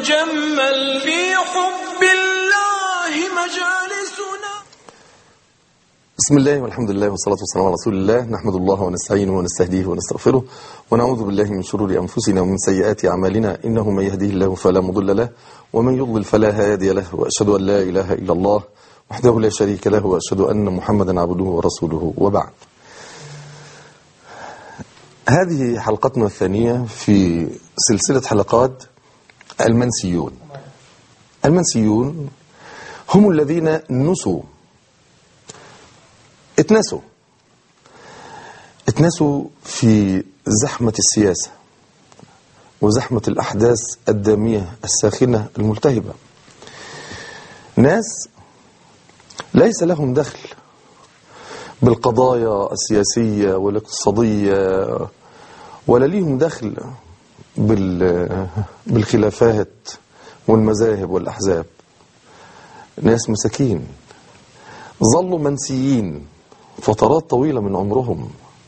تجمل في حب الله مجالسنا بسم الله والحمد لله والصلاة والسلام على رسول الله نحمد الله ونستعينه ونستهديه ونستغفره ونعوذ بالله من شرور أنفسنا ومن سيئات أعمالنا إنه من يهديه الله فلا مضل له ومن يضلل فلا هادي له وأشهد أن لا إله إلا الله وحده لا شريك له وأشهد أن محمدا عبده ورسوله وبعد هذه حلقتنا الثانية في سلسلة حلقات المنسيون المنسيون هم الذين نسوا اتنسوا اتنسوا في زحمة السياسة وزحمة الأحداث الدامية الساخنة الملتهبة ناس ليس لهم دخل بالقضايا السياسية والاقتصادية ولا ليهم دخل بال بالخلافات والمذاهب والأحزاب ناس مساكين ظلوا منسيين فترات طويلة من عمرهم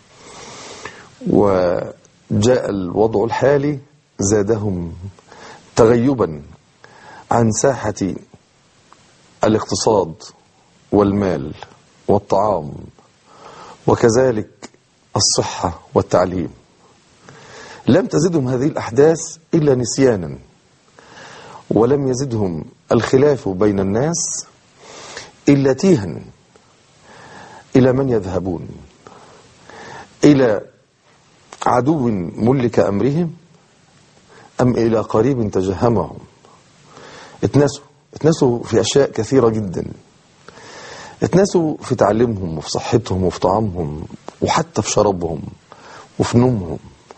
وجاء الوضع الحالي زادهم تغيبا عن ساحة الاقتصاد والمال والطعام وكذلك الصحة والتعليم لم تزدهم هذه الأحداث إلا نسيانا ولم يزدهم الخلاف بين الناس إلا تيها إلى من يذهبون إلى عدو ملك أمرهم أم إلى قريب تجهمهم اتنسوا اتنسوا في أشياء كثيرة جدا اتنسوا في تعليمهم وفي صحتهم وفي طعامهم وحتى في شرابهم وفي نومهم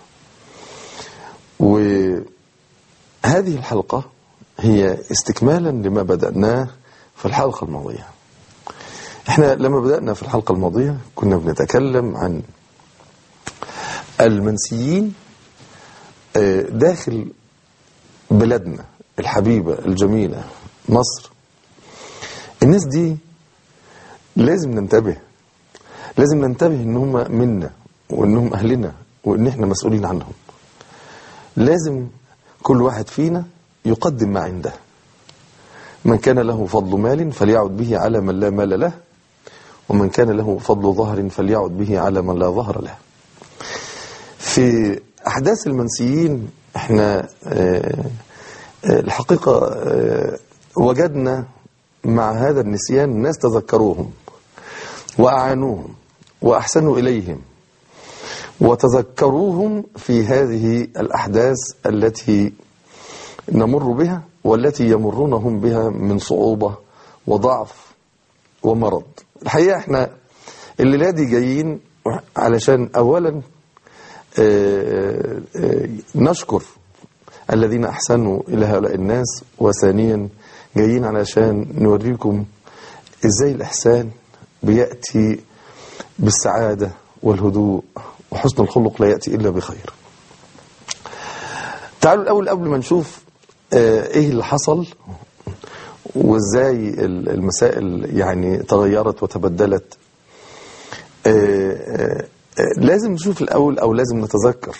وهذه الحلقة هي استكمالا لما بدأناه في الحلقة الماضية احنا لما بدأنا في الحلقة الماضية كنا بنتكلم عن المنسيين داخل بلادنا الحبيبة الجميلة مصر الناس دي لازم ننتبه لازم ننتبه ان هم منا وانهم اهلنا وان احنا مسؤولين عنهم لازم كل واحد فينا يقدم ما عنده من كان له فضل مال فليعد به على من لا مال له ومن كان له فضل ظهر فليعد به على من لا ظهر له في أحداث المنسيين احنا اه الحقيقة اه وجدنا مع هذا النسيان ناس تذكروهم وأعانوهم وأحسنوا إليهم وتذكروهم في هذه الأحداث التي نمر بها والتي يمرون هم بها من صعوبة وضعف ومرض الحقيقة احنا الليلة دي جايين علشان أولا اه اه نشكر الذين أحسنوا إلى هؤلاء الناس وثانيا جايين علشان نوريكم إزاي الإحسان بيأتي بالسعادة والهدوء وحسن الخلق لا يأتي إلا بخير تعالوا الأول قبل ما نشوف إيه اللي حصل وإزاي المسائل يعني تغيرت وتبدلت لازم نشوف الأول أو لازم نتذكر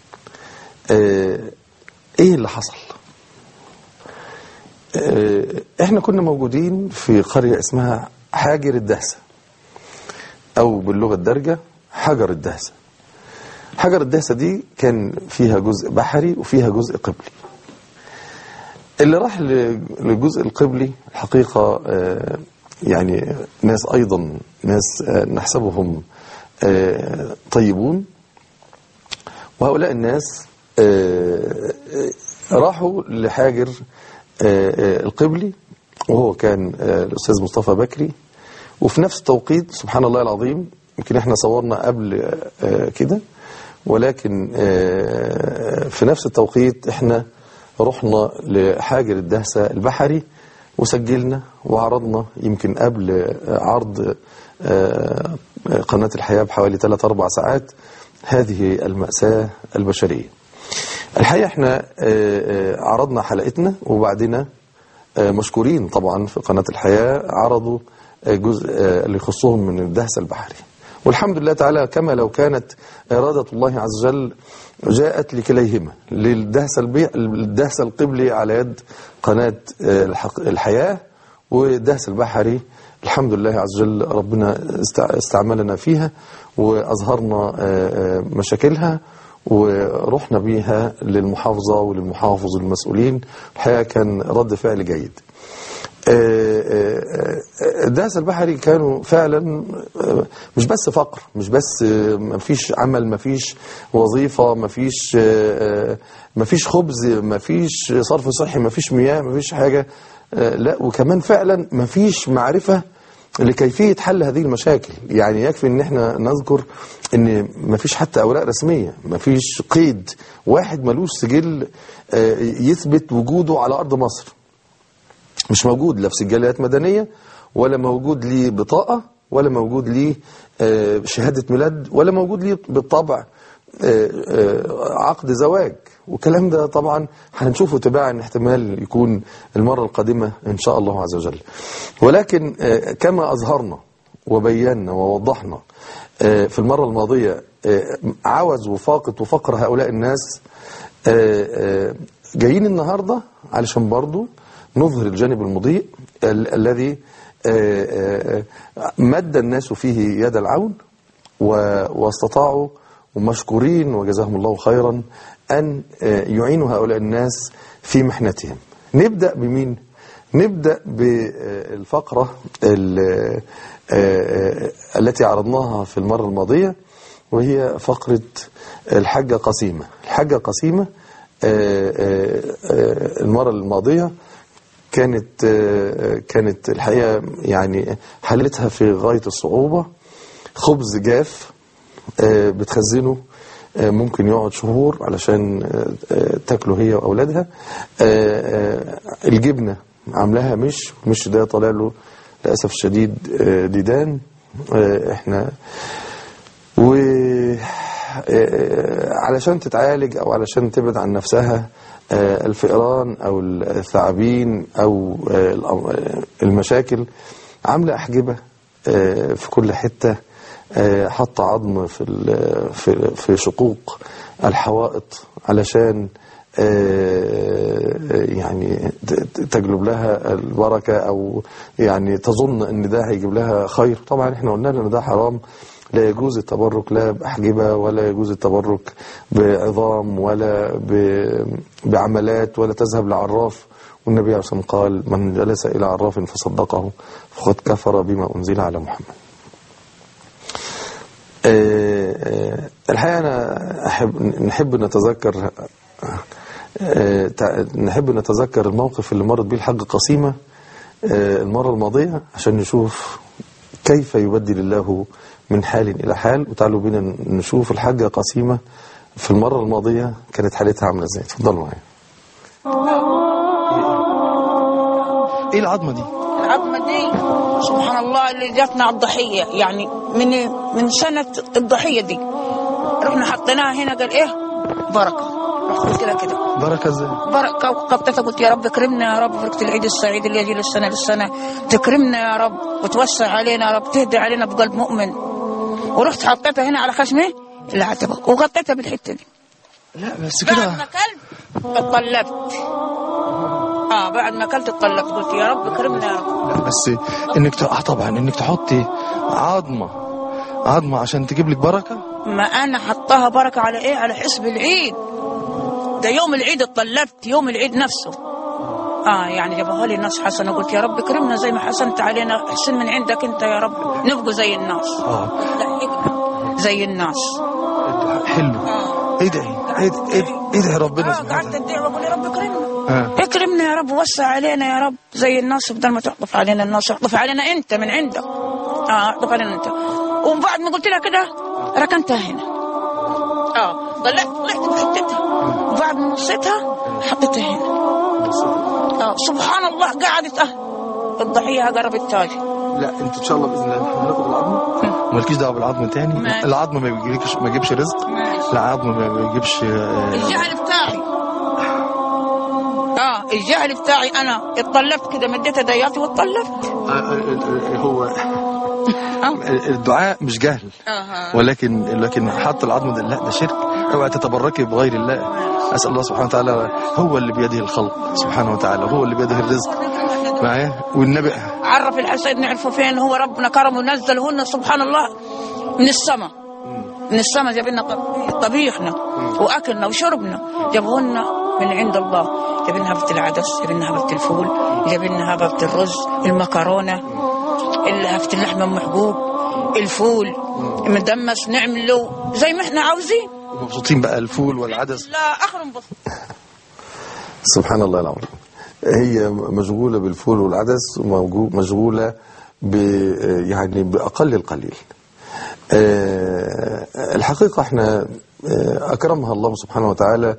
إيه اللي حصل احنا كنا موجودين في قرية اسمها حاجر الدهسة او باللغة الدارجة حجر الدهسة حجر الدهسة دي كان فيها جزء بحري وفيها جزء قبلي اللي راح للجزء القبلي الحقيقة يعني ناس ايضا ناس نحسبهم طيبون وهؤلاء الناس راحوا لحاجر القبلي وهو كان الأستاذ مصطفى بكري وفي نفس التوقيت سبحان الله العظيم يمكن احنا صورنا قبل كده ولكن في نفس التوقيت احنا رحنا لحاجر الدهسة البحري وسجلنا وعرضنا يمكن قبل عرض قناة الحياة بحوالي 3-4 ساعات هذه المأساة البشرية الحقيقة احنا عرضنا حلقتنا وبعدنا مشكورين طبعا في قناة الحياة عرضوا جزء اللي يخصهم من الدهسة البحري والحمد لله تعالى كما لو كانت إرادة الله عز وجل جاءت لكليهما للدهس البي... الدهس القبلي على يد قناة آه، الحق... الحياة والدهس البحري الحمد لله عز وجل ربنا است- استعملنا فيها وأظهرنا آه، آه، مشاكلها ورحنا بيها للمحافظة وللمحافظ المسؤولين الحقيقة كان رد فعل جيد الدهس البحري كانوا فعلا آه، مش بس فقر مش بس آه، مفيش عمل مفيش وظيفة مفيش آه، آه، مفيش خبز مفيش صرف صحي مفيش مياه مفيش حاجة آه، لا وكمان فعلا مفيش معرفة لكيفية حل هذه المشاكل يعني يكفي ان احنا نذكر ان مفيش حتى اوراق رسمية مفيش قيد واحد ملوش سجل آه، يثبت وجوده على ارض مصر مش موجود لا في سجلات مدنية ولا موجود ليه بطاقة ولا موجود ليه آه، شهادة ميلاد ولا موجود ليه بالطبع آه، آه، عقد زواج والكلام ده طبعا هنشوفه تباعا احتمال يكون المرة القادمة إن شاء الله عز وجل ولكن آه، كما أظهرنا وبينا ووضحنا آه، في المرة الماضية آه، عوز وفاقة وفقر هؤلاء الناس آه، آه، جايين النهاردة علشان برضو نظهر الجانب المضيء ال- الذي آه، آه، مد الناس فيه يد العون و- واستطاعوا ومشكورين وجزاهم الله خيرا أن آه، يعينوا هؤلاء الناس في محنتهم نبدأ بمين؟ نبدأ بالفقرة ال- آه، التي عرضناها في المرة الماضية وهي فقرة الحاجة قسيمة الحاجة قسيمة آه، آه، آه، المرة الماضية كانت آه، كانت الحقيقة يعني حالتها في غاية الصعوبة خبز جاف آه، بتخزنه آه، ممكن يقعد شهور علشان آه، آه، تاكله هي واولادها آه، آه، الجبنه عاملاها مش مش ده طالع له للاسف الشديد آه، ديدان آه، احنا و آه، علشان تتعالج او علشان تبعد عن نفسها آه، الفئران او الثعابين او آه، الأم- المشاكل عامله احجبه آه، في كل حته آه، حاطه عظم في ال- في في شقوق الحوائط علشان آه، يعني ت- ت- تجلب لها البركه او يعني تظن ان ده هيجيب لها خير طبعا احنا قلنا لها ان ده حرام لا يجوز التبرك لا بأحجبة ولا يجوز التبرك بعظام ولا ب- بعملات ولا تذهب لعراف والنبي عليه الصلاة والسلام قال من جلس إلى عراف فصدقه فقد كفر بما أنزل على محمد آه، آه، الحقيقة أنا أحب نحب نتذكر آه، تع- نحب نتذكر الموقف اللي مرت بيه الحاج قسيمة آه، المرة الماضية عشان نشوف كيف يبدل الله من حال إلى حال وتعالوا بينا نشوف الحاجة قسيمة في المرة الماضية كانت حالتها عاملة ازاي اتفضلوا معايا ايه العظمه دي العظمة دي سبحان الله اللي جاتنا على الضحية يعني من من سنة الضحية دي رحنا حطيناها هنا قال ايه بركة قلت لها كده بركه ازاي بركة وقبتها قلت يا رب اكرمنا يا رب بركة العيد السعيد اللي يجي للسنة للسنة تكرمنا يا رب وتوسع علينا يا رب تهدي علينا بقلب مؤمن ورحت حطيتها هنا على خشمي العتبة وغطيتها بالحتة دي لا بس بعد كده ما اكلت اتطلبت اه بعد ما اكلت اتطلبت قلت يا رب اكرمنا يا رب لا بس انك ت... آه طبعا انك تحطي عظمه عظمه عشان تجيب لك بركه ما انا حطها بركه على ايه على حسب العيد ده يوم العيد اتطلبت يوم العيد نفسه اه يعني جابوها لي الناس حسنه قلت يا رب اكرمنا زي ما حسنت علينا احسن من عندك انت يا رب نبقوا زي الناس اه لحقنا زي الناس حلو اه ادعي ادعي ادعي, ادعي ربنا آه، سبحانه قعدت وتعالى ادعي واقول يا رب اكرمنا آه. اكرمنا يا رب ووسع علينا يا رب زي الناس بدل ما تعطف علينا الناس اعطف علينا انت من عندك اه اعطف علينا انت وبعد ما قلت لها كده ركنتها هنا اه طلعت طلعت بحتتها وبعد ما نصيتها حطيتها هنا اه سبحان الله قعدت اه الضحيه قربت تاجي لا انت ان شاء الله باذن الله احنا هناخد العظمه ومالكيش دعوه بالعظم تاني ماشي. العظم ما بيجيبش ما يجيبش رزق ماشي. العظم ما بيجيبش آه، الجهل بتاعي اه الجهل بتاعي انا اتطلبت كده مديت يدياتي واتطلبت آه، آه، آه، هو الدعاء مش جهل أها. ولكن لكن حط العظم ده لا ده شرك اوعى تتبركي بغير الله اسال الله سبحانه وتعالى هو اللي بيده الخلق سبحانه وتعالى هو اللي بيده الرزق معايا والنبي عرف الحسد نعرفه فين هو ربنا كرمه ونزلهن سبحان الله من السماء من السماء جاب لنا طبيخنا واكلنا وشربنا جابهن من عند الله جاب لنا هبه العدس جاب لنا هبه الفول جاب لنا هبه الرز المكرونه هبه اللحمه المحبوب الفول مدمس نعمله زي ما احنا عاوزين مبسوطين بقى الفول والعدس لا اخر انبسط سبحان الله العظيم هي مشغولة بالفول والعدس ومشغولة ب يعني بأقل القليل آه، الحقيقة احنا آه، أكرمها الله سبحانه وتعالى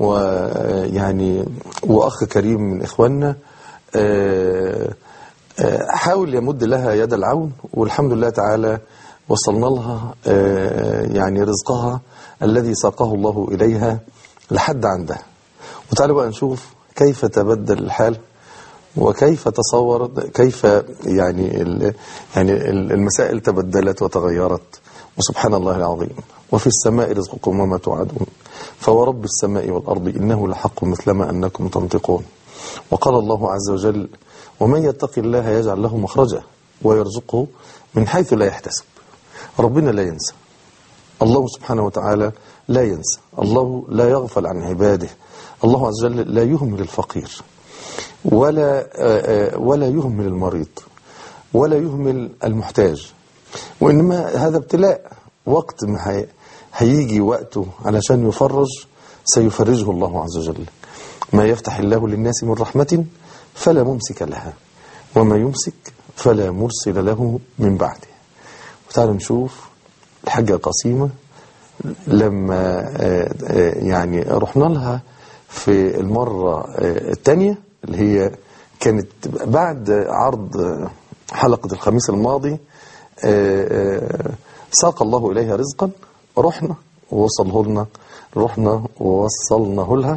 ويعني وأخ كريم من إخواننا آه، آه، حاول يمد لها يد العون والحمد لله تعالى وصلنا لها آه، يعني رزقها الذي ساقه الله إليها لحد عندها وتعالوا بقى نشوف كيف تبدل الحال وكيف تصور كيف يعني ال- يعني ال- المسائل تبدلت وتغيرت وسبحان الله العظيم وفي السماء رزقكم وما توعدون فورب السماء والأرض إنه لحق مثلما أنكم تنطقون وقال الله عز وجل ومن يتق الله يجعل له مخرجا ويرزقه من حيث لا يحتسب ربنا لا ينسى الله سبحانه وتعالى لا ينسى الله لا يغفل عن عباده الله عز وجل لا يهمل الفقير ولا آه، آه، ولا يهمل المريض ولا يهمل المحتاج وإنما هذا ابتلاء وقت ما هي- هيجي وقته علشان يفرج سيفرجه الله عز وجل ما يفتح الله للناس من رحمة فلا ممسك لها وما يمسك فلا مرسل له من بعده وتعالوا نشوف الحاجة قسيمة لما آه، آه، يعني رحنا لها في المرة آه، الثانية اللي هي كانت بعد عرض آه، حلقة الخميس الماضي آه، آه، ساق الله إليها رزقا رحنا ووصله لنا رحنا ووصلناه لها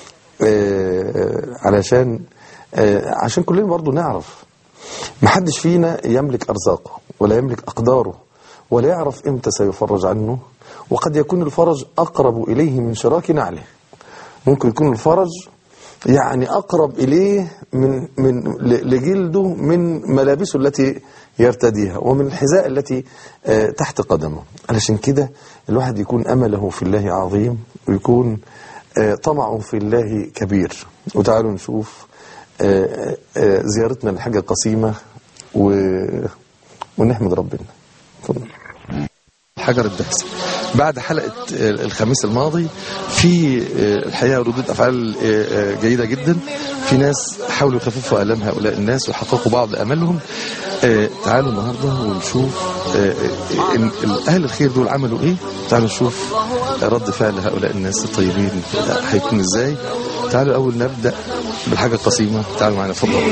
آه، علشان آه، عشان كلنا برضو نعرف محدش فينا يملك أرزاقه ولا يملك أقداره ولا يعرف إمتى سيفرج عنه وقد يكون الفرج أقرب إليه من شراك نعله ممكن يكون الفرج يعني أقرب إليه من من ل- لجلده من ملابسه التي يرتديها ومن الحذاء التي آه، تحت قدمه علشان كده الواحد يكون أمله في الله عظيم ويكون آه، طمعه في الله كبير وتعالوا نشوف آه، آه، زيارتنا لحاجة قسيمة و... ونحمد ربنا اتفضل. الحجر الدهس بعد حلقة آه، الخميس الماضي في آه، الحقيقة ردود أفعال آه، آه، جيدة جدا في ناس حاولوا يخففوا آلام هؤلاء الناس ويحققوا بعض آمالهم آه، تعالوا النهاردة ونشوف آه، آه، إن أهل الخير دول عملوا إيه تعالوا نشوف رد فعل هؤلاء الناس الطيبين آه، هيكون إزاي تعالوا أول نبدأ بالحاجة القسيمة تعالوا معنا اتفضلوا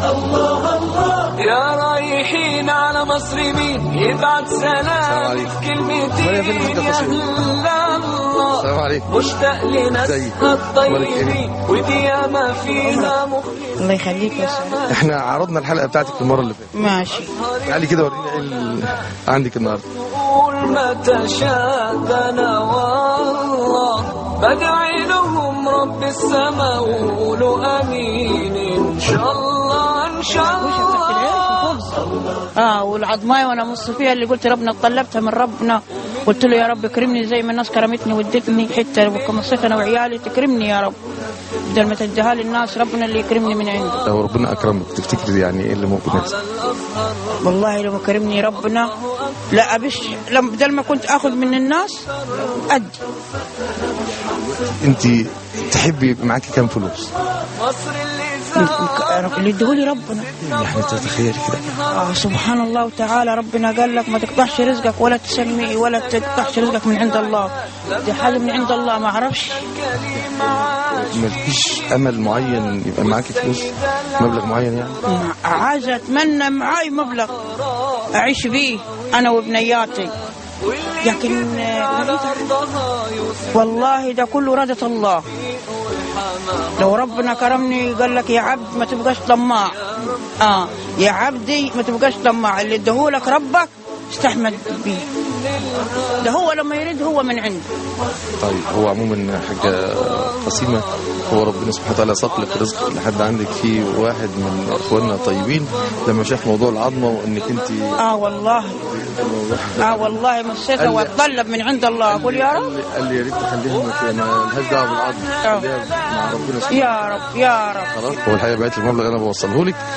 يا رايحين على مصر مين يبعت سلام عليكم. في كلمتين ولا فين الحاجة يا القصيرة؟ أهل الله السلام عليكم مشتاق ازيك؟ لناسها الطيبين ودي ياما فيها مخلص الله يخليك يا سلام احنا عرضنا الحلقة بتاعتك المرة اللي فاتت ماشي تعالي كده ورينا ايه اللي عندك النهارده قول متى شاءنا والله بدعي لهم رب السماء وقولوا امين ان شاء الله ان شاء الله اه والعظمايه وانا مص فيها اللي قلت ربنا طلبتها من ربنا قلت له يا رب اكرمني زي ما الناس كرمتني وادتني حته كمصيت انا وعيالي تكرمني يا رب بدل ما تديها للناس ربنا اللي يكرمني من عنده لو ربنا اكرمك تفتكري يعني ايه اللي ممكن يحصل والله لو كرمني ربنا لا ابش لما بدل ما كنت اخذ من الناس ادي انت تحبي يبقى معاكي كام فلوس مصر اللي زاد اللي اديهولي ربنا يعني تتخيلي كده آه سبحان الله وتعالى ربنا قال لك ما تقطعش رزقك ولا تسمي ولا تقطعش رزقك من عند الله دي حاجه من عند الله ما اعرفش مفيش امل معين يبقى معاكي فلوس مبلغ معين يعني عايزه اتمنى معاي مبلغ اعيش بيه انا وبنياتي لكن آه، لقيت- والله ده كله ردة الله لو ربنا كرمني قال لك يا عبد ما تبقاش طماع اه يا عبدي ما تبقاش طماع اللي ادهولك ربك استحمل بيه ده هو لما يريد هو من عنده طيب هو عموما حاجة قسيمة هو ربنا سبحانه وتعالى ساق لك رزق لحد عندك في واحد من اخواننا طيبين لما شاف موضوع العظمة وانك انت اه والله اه والله مسيتها قال لي- واتطلب من عند الله اقول يا رب قال لي- قال لي يا ريت تخليها ما ما لهاش دعوة بالعظمة آه. خليها مع ربنا سبحانه يا رب يا رب خلاص هو الحقيقة بعت المبلغ انا بوصله لك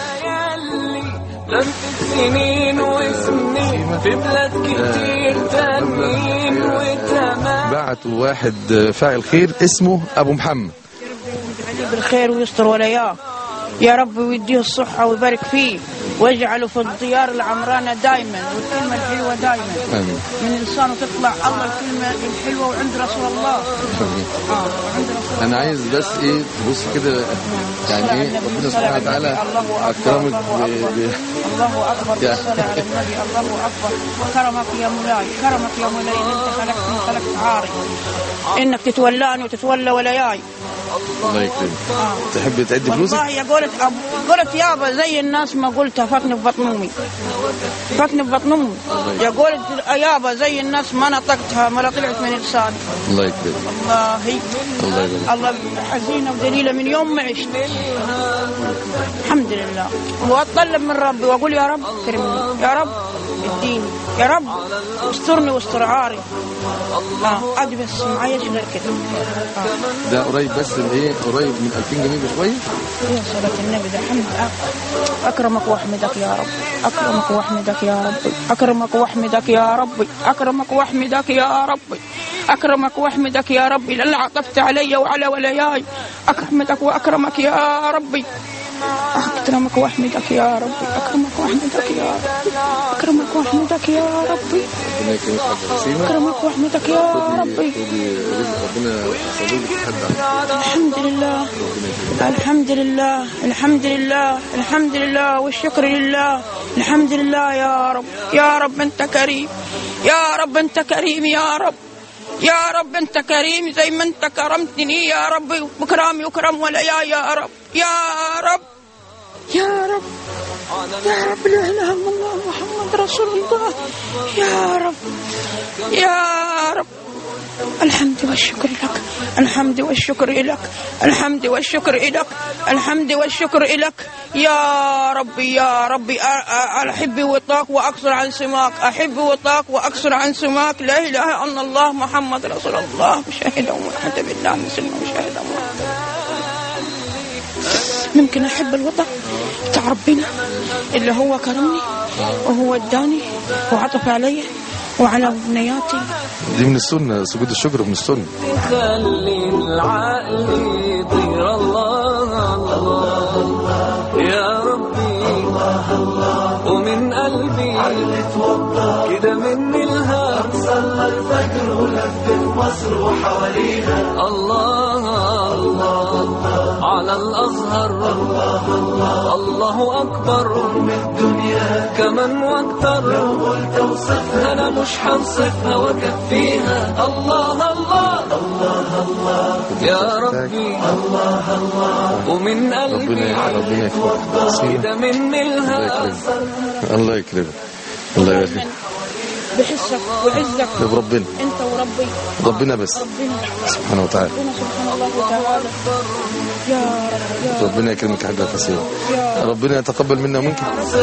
لمت سنين وسنين في بلاد كتير تانيين وتمام بعتوا واحد فاعل خير اسمه ابو محمد عليه بالخير ويستر ولاياه يا رب ويديه الصحة ويبارك فيه واجعله في الديار العمرانة دائما والكلمة الحلوة دائما امين من لسانه تطلع الله الكلمة الحلوة وعند رسول الله آمين. اه وعند رسول انا عايز بس ايه تبص كده يعني ايه ربنا سبحانه وتعالى اكرمك ب- ب- الله اكبر يا. بالصلاه على النبي الله اكبر كرمك يا مولاي كرمك يا مولاي إن انت خلقتني خلقت عاري انك تتولاني وتتولى ولاياي الله يكرمك تحب تعدي فلوسك والله يا قلت أب... قلت يابا زي الناس ما قلتها فاتني في بطن امي فاتني في بطن امي يا قلت يابا زي الناس ما نطقتها ما لا طلعت من لساني الله يكرمك والله الله يبارك الله حزينه ودليله من يوم ما عشت الحمد لله واطلب من ربي واقول يا رب كرمني يا رب اديني يا رب استرني واستر عاري اه ادي بس معايش غير كده آه. ده قريب بس ايه قريب من 2000 جنيه بشويه يا صلاة النبي ده حمد أك- أكرمك وأحمدك يا رب أكرمك وأحمدك يا رب أكرمك وأحمدك يا رب أكرمك وأحمدك يا رب أكرمك وأحمدك يا ربي لأن عطفت علي وعلى ولاياي أكرمك وأكرمك يا ربي أكرمك وأحمدك يا ربي أكرمك وأحمدك يا ربي أكرمك وأحمدك يا ربي ربنا يكرمك حاجه وسيمه أكرمك وأحمدك يا ربي خدي رزق ربنا يسلمك لحد عندك الحمد لله الحمد لله الحمد لله الحمد لله والشكر لله الحمد لله يا رب يا رب انت كريم يا رب انت كريم يا رب يا رب انت كريم زي ما انت كرمتني يا رب بكرامي وكرم ولا يا يا رب يا رب يا رب يا رب لا اله الا الله محمد رسول الله يا رب يا رب الحمد والشكر لك الحمد والشكر لك الحمد والشكر لك الحمد والشكر لك يا ربي يا ربي أ- أ- أحب وطاك وأكثر عن سماك أحب وطاك وأكثر عن سماك لا إله إلا الله محمد رسول الله شهد وحد بالله مسلم وشهد ممكن أحب الوطن بتاع ربنا اللي هو كرمني وهو اداني وعطف علي وعلى بنياتي دي من السنه سجود الشكر من السنه خلي العقل يطير الله الله يا ربي ومن قلبي كده مني الهم صلى الفجر ولف مصر وحواليها الله الله على الازهر الله الله اكبر من الدنيا كمان واكتر لو قلت اوصفها انا مش هوصفها واكفيها الله الله يا ربي الله الله ومن قلبي ربنا ربنا يكرمك وسيمه كده مني الله الهم يكرمك الله يكرمك الله يبارك فيك. بحسك وعزك طب ربنا انت وربي ربنا بس ربنا سبحانه وتعالى ربنا سبحان الله وتعالى يا رب يا رب ربنا يكرمك حاجه كثيره ربنا يتقبل منا ومنك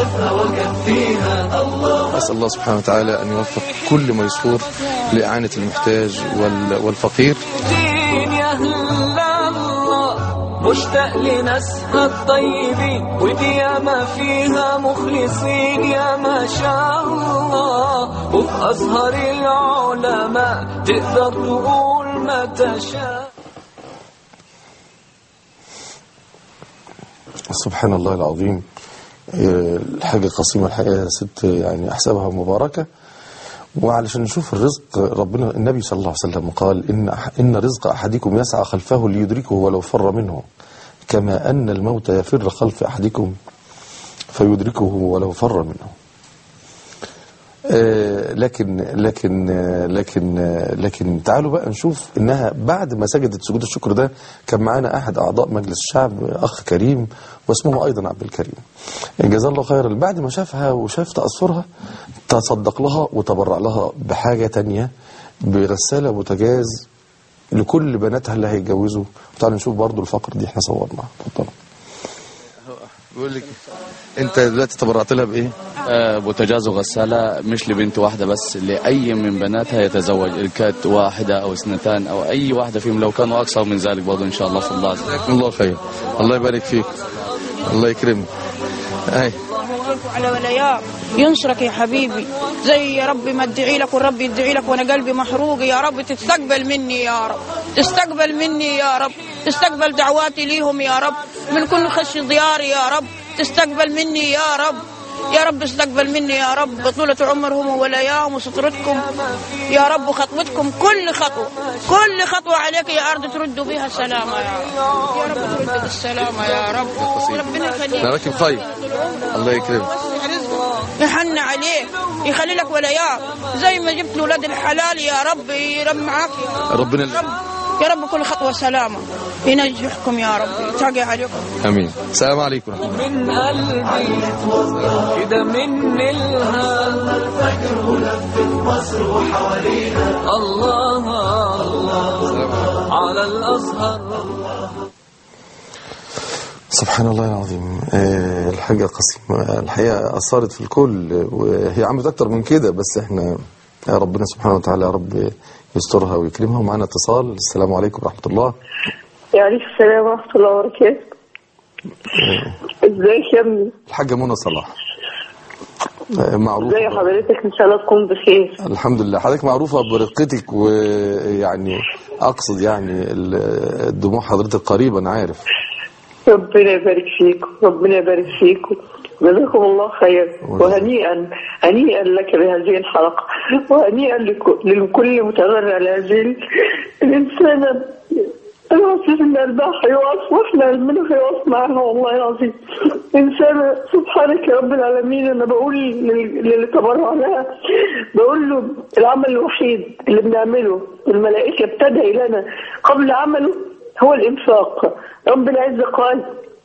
أسأل الله سبحانه وتعالى أن يوفق كل ميسور لإعانة المحتاج وال- والفقير دين يا أهل الله مشتاق لناسها الطيبين ودي ياما فيها مخلصين يا ما شاء الله وفي أزهر العلماء تقدر تقول ما تشاء سبحان الله العظيم آه، الحاجة قسيمة الحقيقة يا ست يعني أحسبها مباركة وعلشان نشوف الرزق ربنا النبي صلى الله عليه وسلم قال إن أح- إن رزق أحدكم يسعى خلفه ليدركه ولو فر منه كما أن الموت يفر خلف أحدكم فيدركه ولو فر منه آه، لكن لكن آه، لكن آه، لكن تعالوا بقى نشوف انها بعد ما سجدت سجود الشكر ده كان معانا احد اعضاء مجلس الشعب اخ كريم واسمه ايضا عبد الكريم جزاه الله خيرا بعد ما شافها وشاف تاثرها تصدق لها وتبرع لها بحاجه تانية برساله بوتاجاز لكل بناتها اللي هيتجوزوا تعالوا نشوف برضو الفقر دي احنا صورناها اتفضلوا بيقول لك انت دلوقتي تبرعت لها بايه؟ آه، بوتاجاز وغسالة مش لبنت واحدة بس لأي من بناتها يتزوج إن كانت واحدة أو اثنتان أو أي واحدة فيهم لو كانوا أكثر من ذلك برضه إن شاء الله في الله عز وجل. جزاكم الله خير الله يبارك فيك الله يكرمك اي على ولاياك ينصرك يا حبيبي زي يا رب ما ادعي لك والرب يدعي لك وانا قلبي محروق يا رب تستقبل مني يا رب تستقبل مني يا رب تستقبل دعواتي ليهم يا رب من كل خش دياري يا رب تستقبل مني يا رب يا رب استقبل مني يا رب طولة عمرهم وولاياهم وسترتكم يا رب خطوتكم كل خطوة كل خطوة عليك يا أرض تردوا بها السلامة يا رب يا رب ترد بالسلامة يا رب ربنا يخليك انا راكب خير الله يكرمك يحن عليه يخلي لك ولاياه زي ما جبت ولاد الحلال يا رب يرب معاك يا ربنا رب يا رب كل خطوة سلامة ينجحكم يا رب يتاقي عليكم امين السلام عليكم ورحمه الله من قلبي كده من الهام الله الله على الأزهر سبحان الله العظيم آه، الحاجة قسيمة الحقيقة أثرت في الكل وهي عملت أكتر من كده بس إحنا يا ربنا سبحانه وتعالى يا رب يسترها ويكرمها ومعنا اتصال السلام عليكم ورحمة الله وعليكم السلام ورحمة الله وبركاته ازيك يا ابني الحاجة منى صلاح آه، معروفة ازي حضرتك ان شاء الله تكون بخير الحمد لله حضرتك معروفة برقتك ويعني أقصد يعني ال- الدموع حضرتك قريبا عارف ربنا يبارك فيكم ربنا يبارك فيكم جزاكم الله خير وهنيئا هنيئا لك بهذه الحلقة وهنيئا لك- لكل متغرع على هذه الإنسانة أنا حاسس إن قلبها هيقف وإحنا قلبنا هيقف معاها والله العظيم إنسانة سبحانك يا رب العالمين أنا بقول لل- للي تبرع لها بقول له العمل الوحيد اللي بنعمله الملائكة ابتدى لنا قبل عمله هو الإنفاق رب العزة قال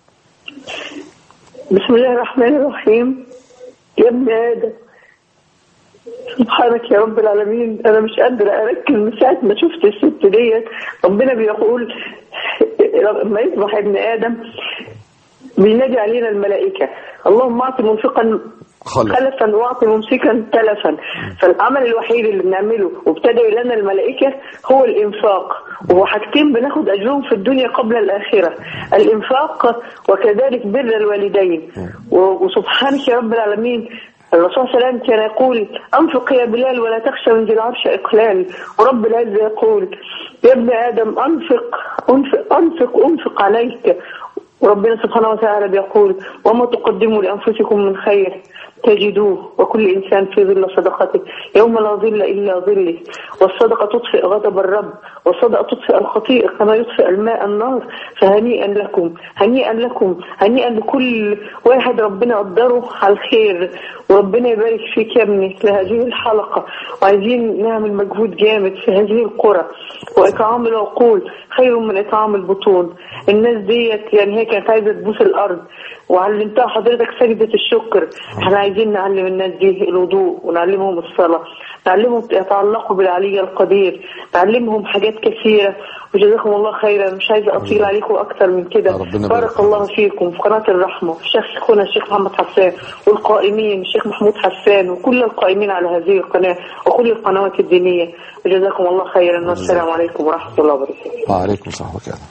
بسم الله الرحمن الرحيم يا ابن آدم سبحانك يا رب العالمين انا مش قادره اركز من ساعه ما شفت الست ديت ربنا بيقول لما يصبح ابن ادم بينادي علينا الملائكه اللهم اعط منفقا خلف. خلفا واعط ممسكا تلفا فالعمل الوحيد اللي بنعمله وابتدى لنا الملائكه هو الانفاق وهو حاجتين بناخد اجرهم في الدنيا قبل الاخره الانفاق وكذلك بر الوالدين و- وسبحانك يا رب العالمين الرسول صلى الله عليه وسلم كان يقول انفق يا بلال ولا تخشى من ذي العرش اقلال ورب العزه يقول يا ابن ادم انفق انفق انفق انفق عليك وربنا سبحانه وتعالى بيقول وما تقدموا لانفسكم من خير تجدوه وكل انسان في ظل صدقته يوم لا ظل الا ظله والصدقه تطفئ غضب الرب والصدقه تطفئ الخطيئه كما يطفئ الماء النار فهنيئا لكم هنيئا لكم هنيئا لكل واحد ربنا قدره على الخير وربنا يبارك فيك يا ابني لهذه الحلقه وعايزين نعمل مجهود جامد في هذه القرى واطعام العقول خير من اطعام البطون الناس ديت يعني هي كانت عايزه تبوس الارض وعلمتها حضرتك سجدة الشكر احنا عايزين نعلم الناس دي الوضوء ونعلمهم الصلاة نعلمهم يتعلقوا بالعلي القدير نعلمهم حاجات كثيرة وجزاكم الله خيرا مش عايزة أطيل عليكم أكتر من كده يا ربنا يبارك بارك فيك. الله فيكم في قناة الرحمة في الشيخ أخونا الشيخ محمد حسان والقائمين الشيخ محمود حسان وكل القائمين على هذه القناة وكل القنوات الدينية وجزاكم الله خيرا والسلام عليكم ورحمة الله وبركاته وعليكم السلام ورحمة الله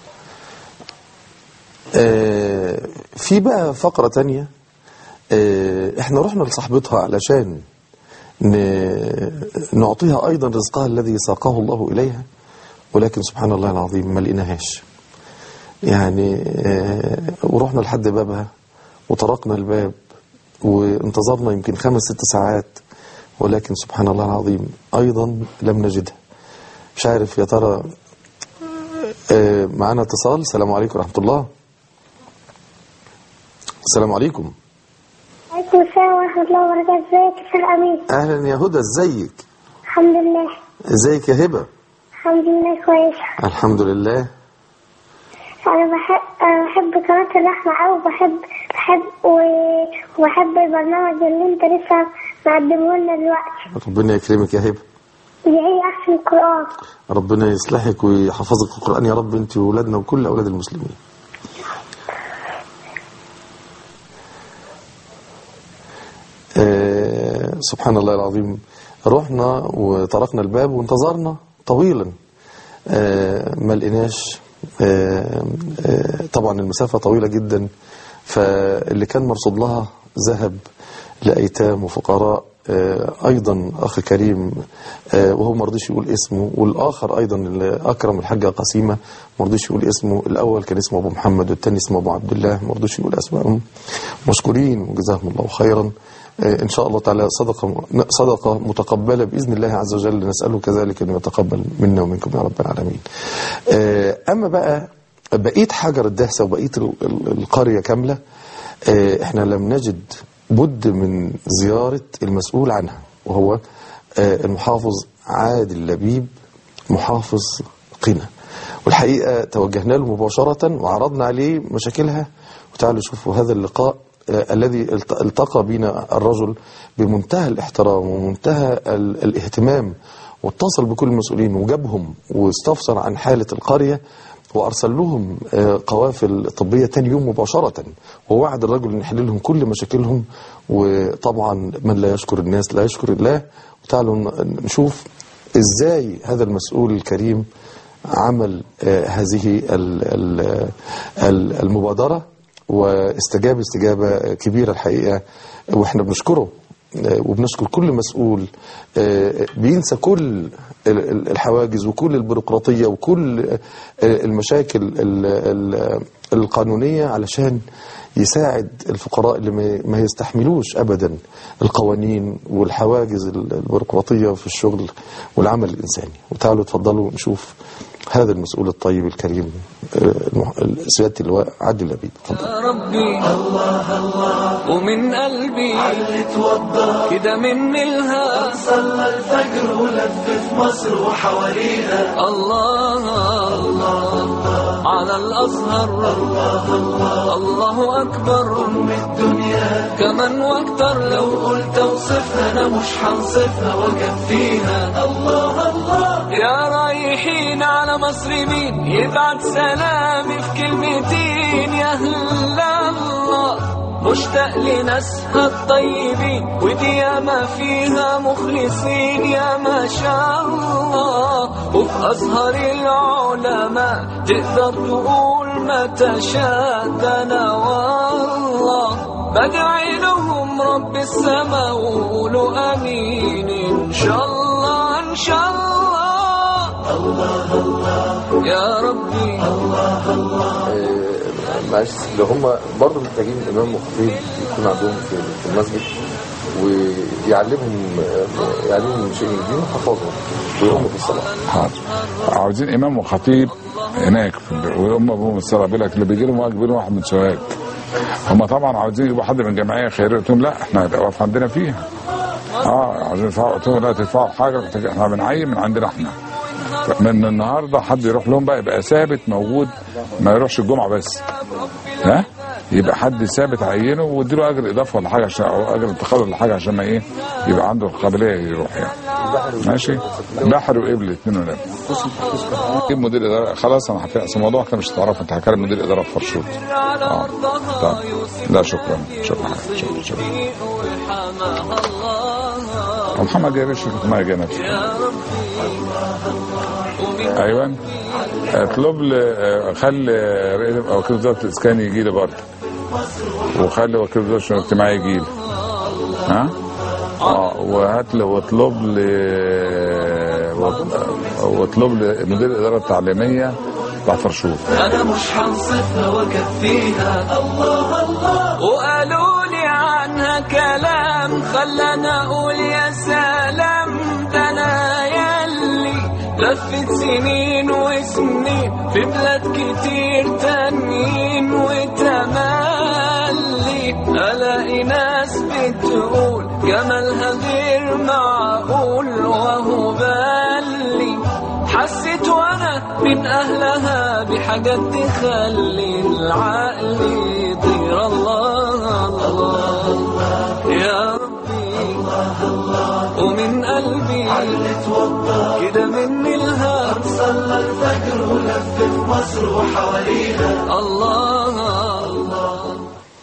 آه في بقى فقرة تانية آه احنا رحنا لصاحبتها علشان ن- نعطيها أيضا رزقها الذي ساقه الله إليها ولكن سبحان الله العظيم ما لقيناهاش يعني آه ورحنا لحد بابها وطرقنا الباب وانتظرنا يمكن خمس ست ساعات ولكن سبحان الله العظيم أيضا لم نجدها مش عارف يا ترى آه، معانا اتصال السلام عليكم ورحمة الله السلام عليكم عليكم السلام ورحمة الله وبركاته ازيك يا شيخ أمين اهلا يا هدى ازيك الحمد لله ازيك يا هبه الحمد لله كويسة الحمد لله أنا بحب أنا بحب قناة الرحمة أوي وبحب بحب و- وبحب البرنامج اللي أنت لسه مقدمه لنا دلوقتي ربنا يكرمك يا هبه ادعي أحسن القرآن ربنا يصلحك ويحفظك القران يا رب انت واولادنا وكل اولاد المسلمين آه سبحان الله العظيم رحنا وطرقنا الباب وانتظرنا طويلا آه ما لقيناش آه آه طبعا المسافة طويلة جدا فاللي كان مرصود لها ذهب لأيتام وفقراء آه أيضا أخ كريم آه وهو ما رضيش يقول اسمه والآخر أيضا اللي أكرم الحاجة قسيمة ما رضيش يقول اسمه الأول كان اسمه أبو محمد والتاني اسمه أبو عبد الله ما رضيش يقول أسمائهم مشكورين وجزاهم الله خيرا آه، إن شاء الله تعالى صدقة صدقة متقبلة بإذن الله عز وجل نسأله كذلك أن يتقبل منا ومنكم يا رب العالمين آه، أما بقى بقية حجر الدهسة وبقية ال- ال- القرية كاملة آه، احنا لم نجد بد من زيارة المسؤول عنها وهو آه، المحافظ عادل لبيب محافظ قنا والحقيقة توجهنا له مباشرة وعرضنا عليه مشاكلها وتعالوا شوفوا هذا اللقاء آه، الذي الت- التقى بنا الرجل بمنتهى الاحترام ومنتهى ال- الاهتمام واتصل بكل المسؤولين وجابهم واستفسر عن حالة القرية وارسل لهم آه، قوافل طبيه تاني يوم مباشره ووعد الرجل ان يحل لهم كل مشاكلهم وطبعا من لا يشكر الناس لا يشكر الله وتعالوا ن- نشوف ازاي هذا المسؤول الكريم عمل آه، هذه ال- ال- ال- المبادره واستجاب استجابه كبيره الحقيقه واحنا بنشكره آه، وبنشكر كل مسؤول آه، بينسى كل ال- ال- الحواجز وكل البيروقراطيه وكل آه، المشاكل ال- ال- القانونيه علشان يساعد الفقراء اللي ما- ما يستحملوش ابدا القوانين والحواجز ال- البيروقراطيه في الشغل والعمل الانساني وتعالوا اتفضلوا نشوف هذا المسؤول الطيب الكريم آه، المح- سياده اللواء عادل لبيب اتفضل يا ربي الله الله ومن قلبي علت وضى كده مني الها صلى الفجر ولف في مصر وحواليها الله الله على الازهر الله الله الله اكبر ام الدنيا كمان واكتر لو قلت اوصفها انا مش هنصفها واكفيها الله الله يا رايحين على مصر مين يبعت سلامي في كلمتين يا اهل الله مشتاق لناسها الطيبين ودي ياما فيها مخلصين يا ما شاء الله وفي أزهر العلماء تقدر تقول ما تشاء ده أنا والله بدعي لهم رب السما وقولوا أمين إن شاء الله إن شاء الله الله الله يا ربي الله الله معلش لو هم برضه محتاجين امام وخطيب يكون عندهم في في المسجد ويعلمهم يعلمهم شيء من الدين ويحفظهم ويقوموا في الصلاه حاضر عاوزين امام وخطيب هناك في ال- ويقوم ابوهم الصلاه بيقول لك اللي بيجي لهم واجب لهم واحد من سواد هم طبعا عاوزين يجيبوا حد من جمعيه خيريه قلت لهم لا احنا هيبقى واقف عندنا فيها اه عاوزين يدفعوا قلت لهم لا تدفعوا حاجه محتاج- احنا بنعين من عندنا احنا من النهارده حد يروح لهم بقى يبقى ثابت موجود ما يروحش الجمعه بس ها يبقى حد ثابت عينه واديله اجر اضافه ولا حاجه عشان او اجر انتقال ولا حاجه عشان ما ايه يبقى عنده القابليه يروح يعني ماشي بحر وقبل الاثنين ونبي جيب مدير اداره خلاص انا هتقص الموضوع كان مش هتعرف انت هكلم مدير اداره في فرشوط اه طب لا شكرا شكرا شكرا شكرا محمد جاي شركه ما جاي نفسه ايوه اطلب لي آه، خلي رئيس او وكيل وزاره الاسكان يجي لي برضه وخلي وكيل وزاره الشؤون الاجتماعيه يجي لي ها اه وهات لي واطلب لي واطلب لي مدير الاداره التعليميه بتاع فرشوط انا مش هنصفها واكفيها الله الله وقالوا لي عنها كلام خلانا اقول يا سلام ده انا ياللي لفت سنين وسنين في بلاد كتير تانيين وتملي الاقي ناس ناس بتقول جمالها غير معقول وهو بالي حسيت وانا من اهلها بحاجات تخلي العقل يطير الله الله يا ربي ومن قلبي كده مني الهام صلى الفجر ولف في مصر وحواليها الله الله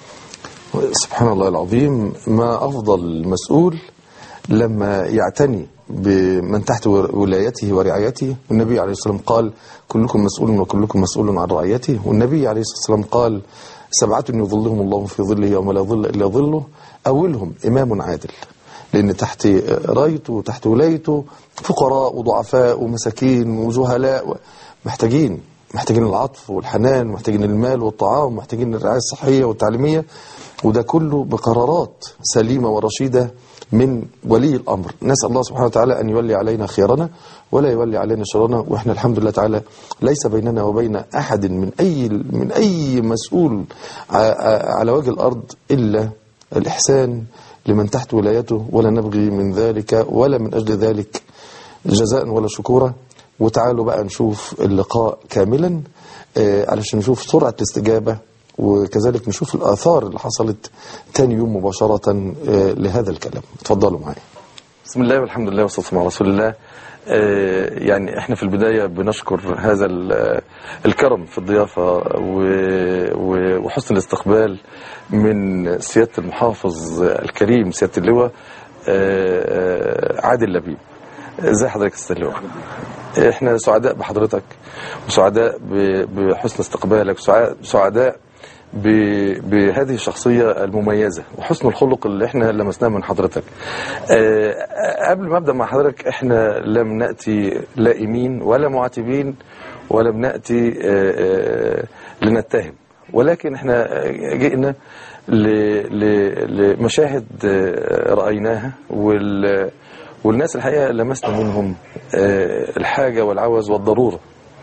سبحان الله العظيم ما أفضل المسؤول لما يعتني بمن تحت ولايته ورعايته والنبي عليه الصلاة والسلام قال كلكم مسؤول وكلكم مسؤول عن رعيته والنبي عليه الصلاة والسلام قال سبعة يظلهم الله في ظله يوم لا ظل إلا ظله أولهم إمام عادل لأن تحت رايته وتحت ولايته فقراء وضعفاء ومساكين وزهلاء محتاجين محتاجين العطف والحنان محتاجين المال والطعام محتاجين الرعاية الصحية والتعليمية وده كله بقرارات سليمة ورشيدة من ولي الأمر نسأل الله سبحانه وتعالى أن يولي علينا خيرنا ولا يولي علينا شرنا وإحنا الحمد لله تعالى ليس بيننا وبين أحد من أي من أي مسؤول ع- على وجه الأرض إلا الإحسان لمن تحت ولايته ولا نبغي من ذلك ولا من أجل ذلك جزاء ولا شكورا وتعالوا بقى نشوف اللقاء كاملا آه، علشان نشوف سرعة الاستجابة وكذلك نشوف الآثار اللي حصلت تاني يوم مباشرة آه، لهذا الكلام اتفضلوا معايا بسم الله والحمد لله والصلاة والسلام على رسول الله آه، يعني احنا في البداية بنشكر هذا ال- الكرم في الضيافة و- و- وحسن الاستقبال من سيادة المحافظ الكريم سيادة اللواء آه، آه، عادل لبيب ازي حضرتك يا استاذ اللواء احنا سعداء بحضرتك وسعداء ب- بحسن استقبالك وسعداء سعداء ب- بهذه الشخصية المميزة وحسن الخلق اللي احنا لمسناه من حضرتك آه، قبل ما ابدا مع حضرتك احنا لم ناتي لائمين ولا معاتبين ولم ناتي آه، آه، لنتهم ولكن احنا جئنا ل- ل- لمشاهد آه، رايناها وال والناس الحقيقه لمسنا منهم آه، الحاجه والعوز والضروره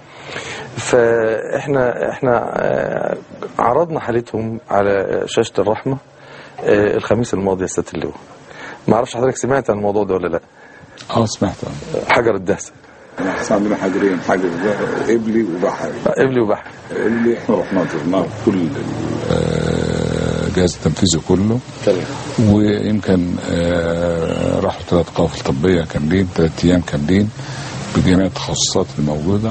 فاحنا احنا آه، عرضنا حالتهم على شاشه الرحمه آه، الخميس الماضي يا سياده اللواء ما اعرفش حضرتك سمعت عن الموضوع ده ولا لا اه سمعت حجر الدهسه احنا عندنا حجرين حجر قبلي وبحري قبلي وبحر اللي احنا رحنا زرناه في كل الجهاز التنفيذي كله ويمكن آه، راحوا ثلاث قوافل طبيه كاملين ثلاث ايام كاملين بجميع التخصصات الموجوده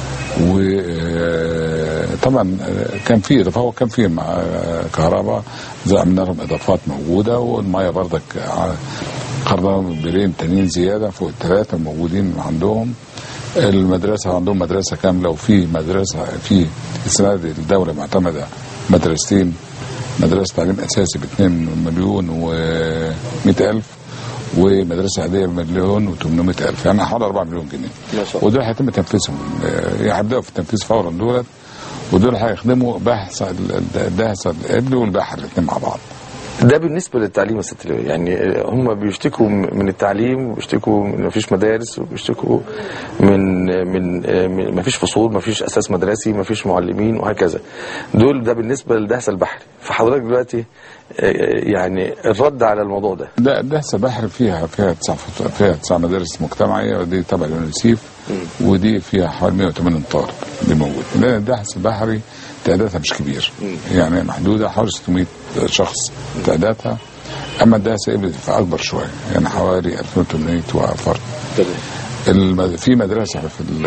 وطبعا كان في اضافه هو كان في مع آه، كهرباء زي عملنا لهم اضافات موجوده والميه بردك ع- قررنا بلين تانيين زياده فوق الثلاثه موجودين عندهم المدرسه عندهم مدرسه كامله وفي مدرسه في السنه دي الدوله معتمده مدرستين مدرسه تعليم اساسي ب 2 مليون و 100 الف ومدرسه عاديه بمليون و 800 الف يعني حوالي 4 مليون جنيه ما شاء الله. ودول هيتم تنفيذهم آه، هيبداوا في التنفيذ فورا دولت ودول هيخدموا بحث الدهس الابلي والبحر الاثنين مع بعض ده بالنسبه للتعليم يا ست اللواء. يعني هم بيشتكوا من التعليم وبيشتكوا من مفيش مدارس وبيشتكوا من من من مفيش فصول مفيش اساس مدرسي مفيش معلمين وهكذا دول ده بالنسبه للدهس البحري فحضرتك دلوقتي آه، يعني الرد على الموضوع ده ده دهسة بحر فيها فيها تسع فصول- فيها تسع مدارس مجتمعية ودي تبع اليونيسيف ودي فيها حوالي 180 طالب دي موجود لأن الدهس البحري تعدادها مش كبير يعني محدودة حوالي 600 شخص تعدادها أما الدهسة إبل فأكبر شوية يعني حوالي 2800 وفرد المد... في مدرسة في ال...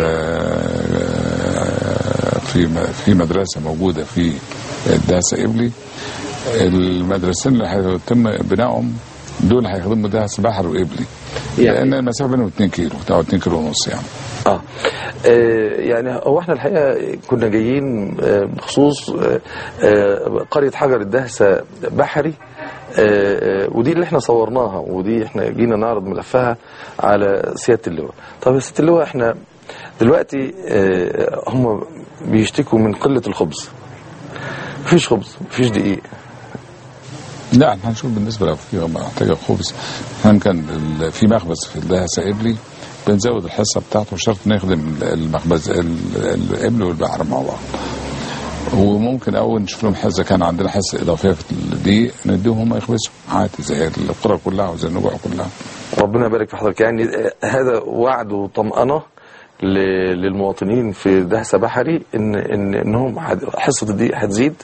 في م- في مدرسة موجودة في الدهسة إبلي المدرستين اللي هيتم بنائهم دول هيخدموا دهس بحر وإبلي يعني- لأن المسافة بينهم 2 كيلو بتاع 2 كيلو ونص يعني اه آه، يعني هو احنا الحقيقه كنا جايين آه، بخصوص آه، آه، قريه حجر الدهسه بحري آه، آه، ودي اللي احنا صورناها ودي احنا جينا نعرض ملفها على سياده اللواء طب يا سياده اللواء احنا دلوقتي آه، هم بيشتكوا من قله الخبز مفيش خبز مفيش دقيق لا احنا هنشوف بالنسبة لو في محتاجة خبز احنا كان ال- في مخبز في الدهسة إبلي بنزود الحصة بتاعته شرط انه يخدم المخبز ال- الإبلي والبحر مع بعض وممكن اول نشوف لهم حصه كان عندنا حصه اضافيه في دي نديهم هم يخبزوا عادي زي القرى كلها وزي النجوع كلها ربنا يبارك في حضرتك يعني هذا وعد وطمأنة ل- للمواطنين في دهسة بحري ان ان انهم هد- حصة الدقيق هتزيد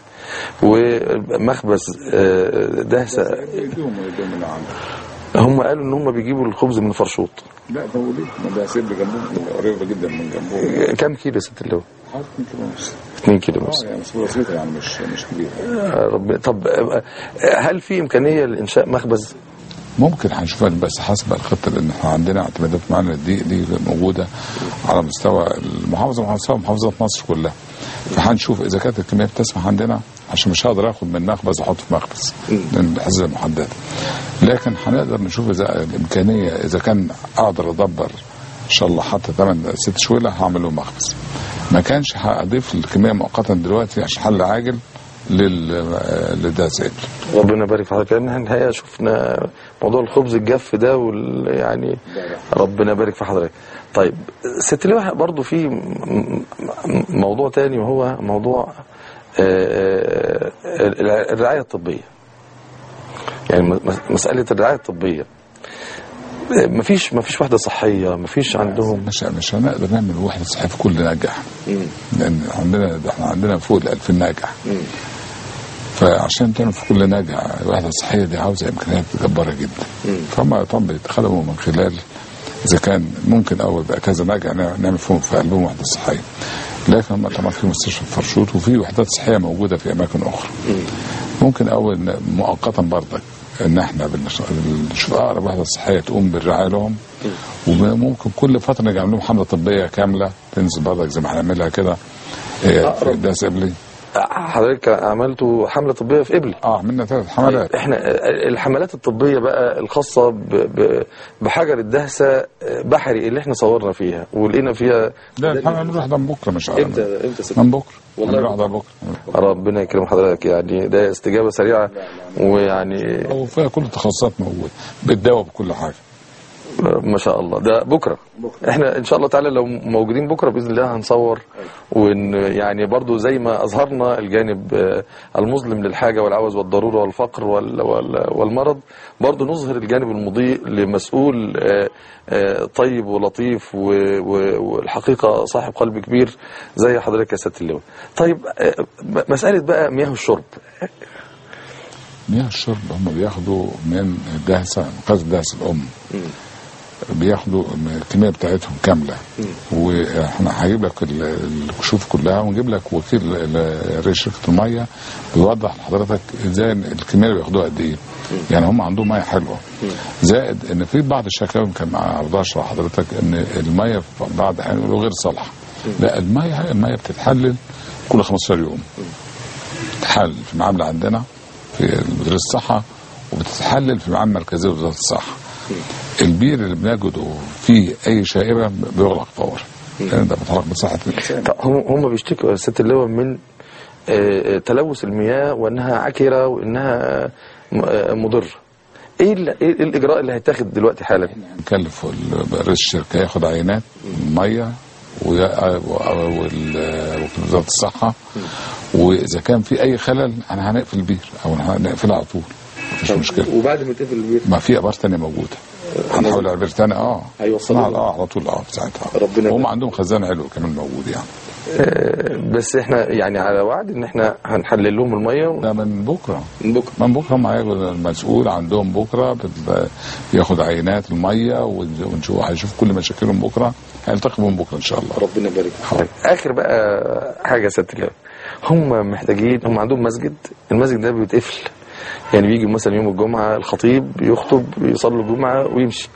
ومخبز آه، دهسة يديهم يديهم اللي عندهم هم قالوا ان هم بيجيبوا الخبز من فرشوط لا ده وليه ما ده سيب جنبهم قريبه جدا من جنبهم كم كيلو يا ست اللواء؟ حوالي 2 كيلو ونص 2 كيلو اه بس يعني مش بسيطه يعني مش مش كبيره آه، ربنا طب آه، هل في امكانيه لانشاء مخبز؟ ممكن هنشوفها بس حسب الخطه لان احنا عندنا اعتمادات معانا دي دي موجوده على مستوى المحافظه وعلى مستوى محافظات مصر كلها فهنشوف اذا كانت الكميه بتسمح عندنا عشان مش هقدر اخد من مخبز احط في مخبز لان الحصه محدده لكن هنقدر نشوف اذا الامكانيه اذا كان اقدر ادبر ان شاء الله حتى 8 ست شويله هعمل له مخبز ما كانش هضيف الكميه مؤقتا دلوقتي عشان حل عاجل لل للدازل ربنا يبارك في حضرتك لان احنا الحقيقه شفنا موضوع الخبز الجاف ده وال يعني ربنا يبارك في حضرتك طيب ست لواء برضه في م- م- موضوع تاني وهو موضوع آه، آه، الرعايه الطبيه يعني م- مساله الرعايه الطبيه آه، مفيش مفيش وحده صحيه مفيش عندهم مش مش هنقدر نعمل وحده صحيه في كل ناجح لان عندنا ده احنا عندنا فوق ال 2000 ناجح فعشان تعمل في كل ناجح وحده صحيه دي عاوزه امكانيات جباره جدا فهم طبعا بيتخدموا من خلال اذا كان ممكن اول بقى كذا ناجح نعمل فيهم في قلبهم وحده صحيه لكن هم طبعا في مستشفى فرشوط وفي وحدات صحيه موجوده في اماكن اخرى ممكن اول ن- مؤقتا برضك ان احنا بنش- بنشوف اقرب وحده صحيه تقوم بالرعايه لهم وممكن كل فتره نعمل لهم حمله طبيه كامله تنزل برضك زي ما هنعملها كده إيه، في داس قبلي حضرتك عملتوا حمله طبيه في قبلي اه عملنا ثلاث حملات احنا الحملات الطبيه بقى الخاصه ب- ب- بحجر الدهسه بحري اللي احنا صورنا فيها ولقينا فيها لا الحمله نروح ده من بكره مش عارف امتى امتى ست من بكره والله نروح ده بكره ربنا يكرم حضرتك يعني ده استجابه سريعه ويعني وفيها كل التخصصات موجوده بالدواء بكل حاجه ما شاء الله ده بكره احنا ان شاء الله تعالى لو موجودين بكره باذن الله هنصور وان يعني برضو زي ما اظهرنا الجانب آه، المظلم للحاجه والعوز والضروره والفقر وال- وال- والمرض برضو نظهر الجانب المضيء لمسؤول آه، آه، طيب ولطيف و- و- والحقيقه صاحب قلب كبير زي حضرتك يا سياده اللواء. طيب آه، مساله بقى مياه الشرب مياه الشرب هم بياخدوا من الدهسه قصد الدهسه الام بياخدوا الكميه بتاعتهم كامله واحنا هجيب لك ال- الكشوف كلها ونجيب لك وكيل ال- رئيس شركه الميه بيوضح لحضرتك ازاي الكميه اللي بياخدوها قد ايه يعني هم عندهم ميه حلوه زائد ان في بعض الشكاوى يمكن ما اقدرش اشرح لحضرتك ان الميه في بعض الاحيان يقولوا غير صالحه لا الميه الميه بتتحلل كل 15 يوم تتحلل في المعامله عندنا في مديريه الصحه وبتتحلل في المعامله المركزيه وزاره الصحه البير اللي بنجده فيه اي شائبه بيغلق فورا لان ده متعلق بصحه الانسان طب هم هم بيشتكوا يا ست اللواء من آه، آه، تلوث المياه وانها عكره وانها م- آه، مضره ايه ال- ايه الاجراء اللي هيتاخد دلوقتي حالا نكلف ال- رئيس الشركه ياخد عينات من الميه ويا- و- وال- وزاره الصحه واذا كان في اي خلل احنا هنقفل البير او هنقفلها على طول مفيش مشكله وبعد ما تقفل البيت ما في ابار تانية موجوده هنحاول على بير تاني اه هيوصلوا اه اه على طول اه في ساعتها ربنا هم عندهم خزان علو كمان موجود يعني آه، بس احنا يعني على وعد ان احنا هنحلل لهم الميه و- ده من بكره من بكره من بكره هم هياخد المسؤول عندهم بكره بت- بياخد عينات الميه ون- ونشوف هيشوف كل مشاكلهم بكره هيلتقي بهم بكره ان شاء الله ربنا يبارك في حضرتك اخر بقى حاجه يا ست اللواء هم محتاجين هم عندهم مسجد المسجد ده بيتقفل يعني بيجي مثلا يوم الجمعه الخطيب يخطب يصلي الجمعه ويمشي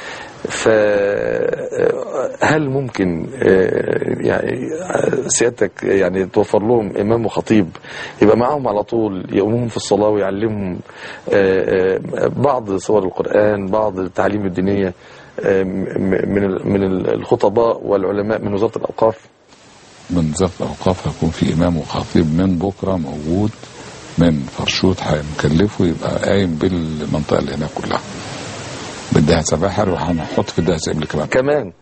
فهل ممكن آه، يعني آه، سيادتك يعني توفر لهم امام وخطيب يبقى معاهم على طول يقومهم في الصلاه ويعلمهم آه، آه، بعض صور القران بعض التعليم الدينيه آه، م- من ال- من ال- الخطباء والعلماء من وزاره الاوقاف من وزاره الاوقاف هيكون في امام وخطيب من بكره موجود من فرشوت هنكلفه يبقى قايم بالمنطقه اللي هناك كلها بالدهسه بحر وهنحط في الدهسه قبل كمان كمان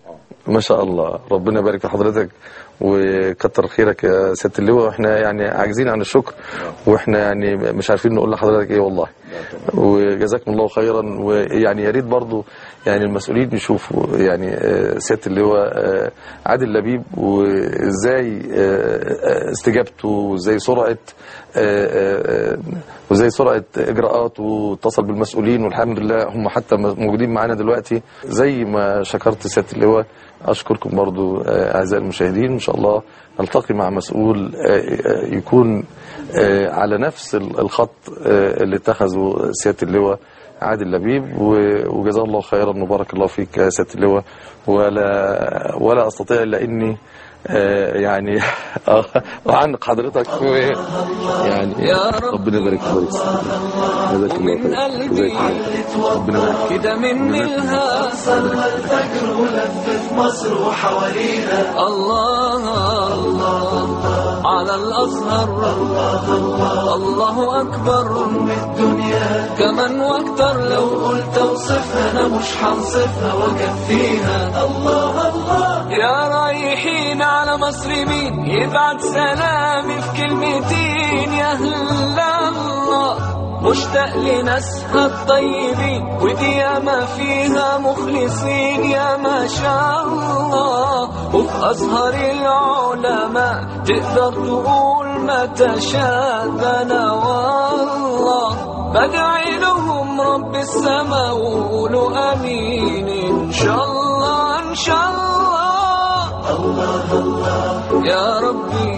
ما شاء الله ربنا يبارك في حضرتك وكتر خيرك يا سياده اللواء واحنا يعني عاجزين عن الشكر واحنا يعني مش عارفين نقول لحضرتك ايه والله وجزاكم الله خيرا ويعني يا ريت برضو يعني المسؤولين يشوفوا يعني آه، سياده اللواء آه، عادل لبيب وازاي آه، آه، استجابته وازاي سرعه آه، آه، وزي سرعه اجراءاته واتصل بالمسؤولين والحمد لله هم حتى موجودين معانا دلوقتي زي ما شكرت سياده اللواء اشكركم برضو آه، اعزائي المشاهدين ان شاء الله نلتقي مع مسؤول آه، آه، يكون آه، على نفس ال- الخط آه، اللي اتخذه سياده اللواء عادل لبيب و- وجزاه الله خيرا وبارك الله فيك يا سياده اللواء ولا ولا استطيع الا اني آه، يعني اعنق حضرتك و- يعني يا رب ربنا يبارك فيك جزاك الله ومن خير قلبي جزاك الله ربنا يبارك فيك. كده من الها صلى الفجر ولف في مصر وحوالينا الله الله على الأزهر الله الله أكبر أم الدنيا كمان واكتر لو قلت اوصفها أنا مش هنصفها وأكفيها الله الله يا رايحين على مصر مين يبعت سلامي في كلمتين يا أهل الله مشتاق لناسها الطيبين ودي ياما فيها مخلصين يا ما شاء الله وفي أزهر العلماء تقدر تقول ما تشاء ده أنا والله بدعي لهم رب السماء وقولوا أمين إن شاء الله إن شاء الله يا ربي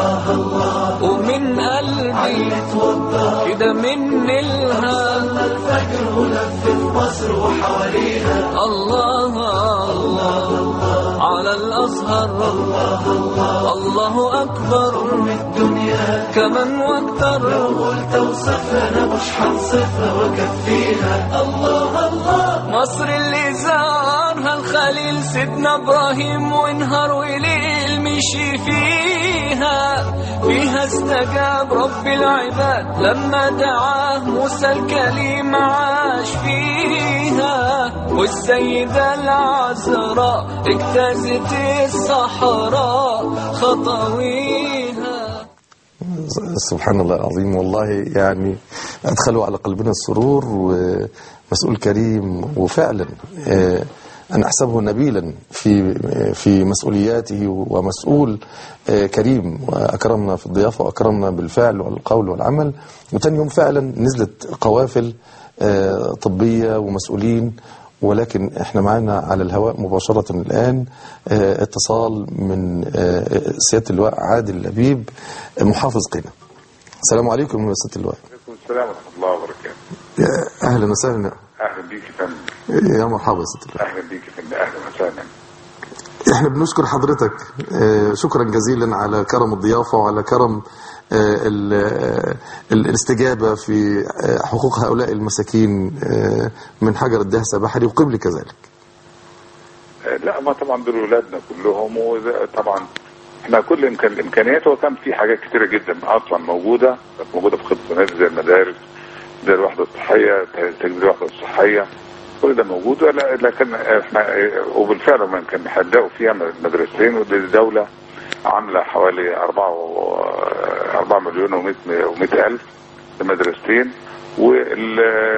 ومن قلبي كده من الهم الفجر ولف في مصر وحواليها الله الله على الأزهر الله الله أكبر من الدنيا كمان واكتر لو قلت اوصفها أنا مش هنصفها وأكفيها الله الله مصر اللي زارها الخليل سيدنا إبراهيم ونهار وليل مشي فيها فيها استجاب رب العباد لما دعاه موسى الكليم عاش فيها والسيدة العذراء اجتازت الصحراء خطويها سبحان الله العظيم والله يعني أدخلوا على قلبنا السرور ومسؤول كريم وفعلا آه، أنا أحسبه نبيلا في في مسؤولياته ومسؤول آه، كريم وأكرمنا في الضيافة وأكرمنا بالفعل والقول والعمل وتاني يوم فعلا نزلت قوافل آه، طبية ومسؤولين ولكن احنا معانا على الهواء مباشرة الآن آه، اتصال من آه، سيادة اللواء عادل لبيب آه، محافظ قنا السلام عليكم يا سيادة اللواء عليكم السلام ورحمه الله وبركاته يا أهلا وسهلا اهلا بيك يا فندم يا مرحبا يا سيادة اللواء اهلا بيك يا فندم اهلا وسهلا احنا بنشكر حضرتك آه، شكرا جزيلا على كرم الضيافة وعلى كرم آه، ال- آه، ال- الاستجابة في آه، حقوق هؤلاء المساكين آه، من حجر الدهسة بحري وقبل كذلك آه، لا ما طبعا دول ولادنا كلهم وطبعا احنا كل امكان الامكانيات وكان في حاجات كتيره جدا اصلا موجوده كانت موجوده في خطه النادي زي المدارس زي الوحده الصحيه تجديد الوحده الصحيه كل ده موجود ولا- لكن احنا آه، وبالفعل ما كان هنلاقوا فيها مدرستين والدوله عامله حوالي 4 4 مليون و100 الف لمدرستين وال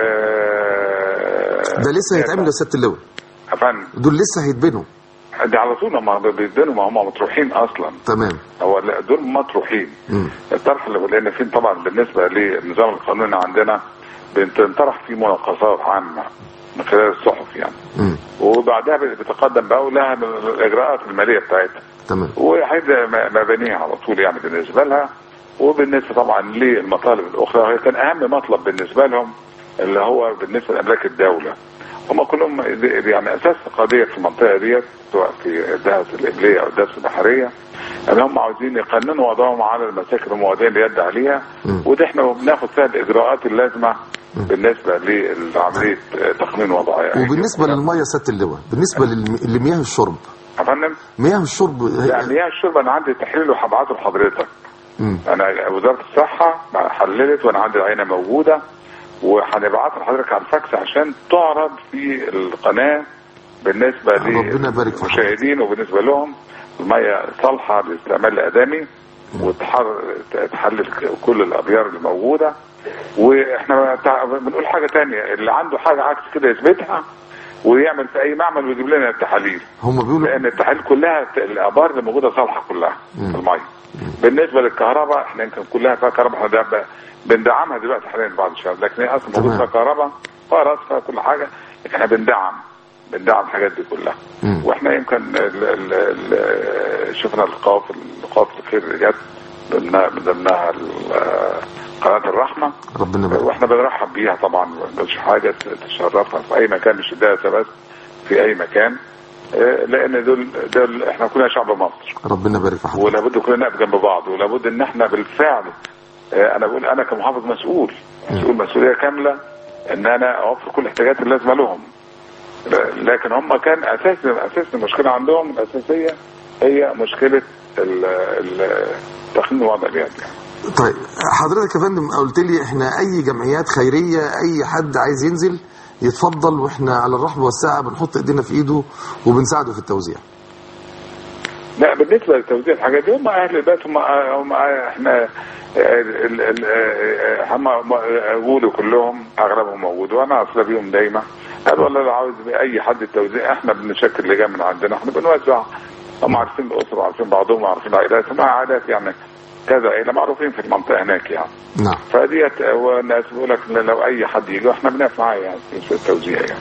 ده لسه هيتعمل يا سيادة اللواء أفن دول لسه هيتبنوا دي على طول هم بيدنوا ما هم مطروحين اصلا تمام هو لا، دول مطروحين مم. الطرح اللي لان فين طبعا بالنسبه للنظام القانوني عندنا بتنطرح فيه مناقصات عامه من خلال الصحف يعني مم. وبعدها بتقدم بقى ولها الاجراءات الماليه بتاعتها تمام وهيبدا م- مبانيها على طول يعني بالنسبه لها وبالنسبه طبعا للمطالب الاخرى هي كان اهم مطلب بالنسبه لهم اللي هو بالنسبه لاملاك الدوله هم كلهم يعني اساس القضيه في المنطقه ديت سواء في الدهس الابليه او الدهس البحريه ان هم عاوزين يقننوا وضعهم على المساكن المواضيع اللي يد عليها مم. وده احنا بناخد فيها الاجراءات اللازمه بالنسبه لعمليه تقنين وضعها وبالنسبة للمية يا سيادة اللواء بالنسبة للم- لمياه الشرب يا فندم مياه الشرب هي- يعني مياه الشرب انا عندي تحليل وهبعته لحضرتك مم. انا وزاره الصحه حللت وانا عندي العينه موجوده وهنبعتها لحضرتك على الفاكس عشان تعرض في القناه بالنسبه ربنا يبارك فيك. للمشاهدين وبالنسبه لهم الميه صالحه للاستعمال الادمي وتحلل كل الابيار اللي موجوده واحنا تع- بنقول حاجه تانية اللي عنده حاجه عكس كده يثبتها ويعمل في اي معمل ويجيب لنا التحاليل هم بيقولوا لان التحاليل كلها الابار اللي موجوده صالحه كلها في الميه بالنسبه للكهرباء احنا يمكن كلها فيها كهرباء احنا ده بندعمها دلوقتي حاليا بعد الشهر لكن هي اصلا موجود تمام. فيها كهرباء فيها راس فيها كل حاجه لكن احنا بندعم بندعم الحاجات دي كلها مم. واحنا يمكن ال ال ال شفنا القوافل قوافل الخير اللي جت ضمنها من ضمنها ال- قناه الرحمه ربنا يبارك واحنا بنرحب بيها طبعا مش حاجه تشرفنا في اي مكان مش ده بس في اي مكان آه، لان دول دول احنا كلنا شعب مصر ربنا يبارك في حضرتك ولابد كلنا نقف جنب بعض ولابد ان احنا بالفعل آه، انا بقول انا كمحافظ مسؤول مسؤول مسؤوليه كامله ان انا اوفر كل الاحتياجات اللازمه لهم ل- لكن هم كان اساس اساس المشكله عندهم الاساسيه هي مشكله ال- ال- تخمين وضع اليد يعني. طيب حضرتك يا فندم قلت لي احنا اي جمعيات خيريه اي حد عايز ينزل يتفضل واحنا على الرحب والسعه بنحط ايدينا في ايده وبنساعده في التوزيع لا بالنسبه لتوزيع الحاجات دي هم اهل البيت هم هم احنا ال- ال- ال- هم قولوا كلهم اغلبهم موجود وانا اصل بيهم دايما قال والله لو عاوز اي حد التوزيع احنا بنشكل لجان من عندنا احنا بنوزع هم عارفين الاسره وعارفين بعضهم وعارفين العائلات هم عائلات يعني كذا عائله معروفين في المنطقه هناك يعني نعم فديت والناس بيقول لك لو اي حد يجي احنا بنقف معاه يعني في التوزيع يعني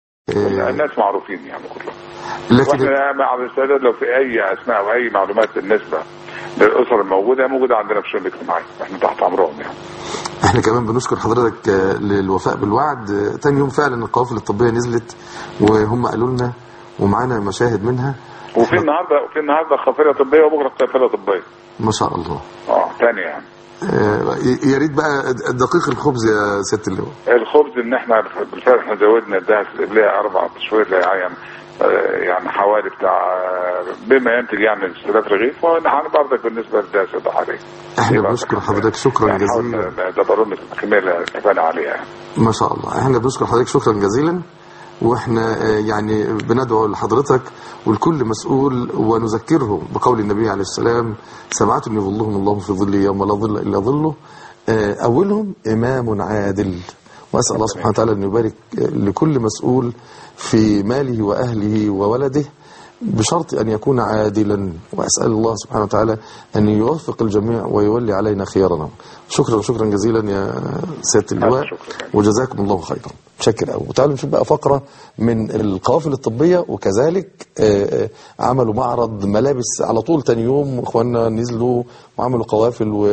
آه، الناس معروفين يعني كلهم لكن واحنا مع الاستعداد لو في اي اسماء او اي معلومات بالنسبه للاسر الموجوده موجوده عندنا في الشؤون الاجتماعيه احنا تحت امرهم يعني احنا كمان بنشكر حضرتك آه، للوفاء بالوعد آه، تاني يوم فعلا القوافل الطبيه نزلت وهم قالوا لنا ومعانا مشاهد منها وفي النهارده وفي النهارده قافله طبيه وبكره قافله طبيه ما شاء الله اه تاني يعني آه، ي- يا ريت بقى دقيق الخبز يا سياده اللواء الخبز ان احنا بالفعل احنا زودنا الدهس الابليه اربع شهور يعني آه، يعني حوالي بتاع آه، بما ينتج يعني 6000 رغيف ونحن برضك بالنسبه للدهس ده عليه احنا بنشكر حضرتك شكرا يعني جزيلا حاول دبرون الكميه اللي اتفقنا عليها يعني. ما شاء الله احنا بنشكر حضرتك شكرا جزيلا واحنا آه، يعني بندعو لحضرتك والكل مسؤول ونذكره بقول النبي عليه السلام سبعة يظلهم الله في ظله يوم لا ظل الا ظله آه، اولهم امام عادل واسال الله سبحانه وتعالى ان يبارك آه، لكل مسؤول في ماله واهله وولده بشرط أن يكون عادلا وأسأل الله سبحانه وتعالى أن يوفق الجميع ويولي علينا خيارنا شكرا شكرا جزيلا يا سيادة اللواء شكرا. وجزاكم الله خيرا شكر أوي وتعالوا نشوف بقى فقرة من القوافل الطبية وكذلك آه، آه، عملوا معرض ملابس على طول تاني يوم اخواننا نزلوا وعملوا قوافل و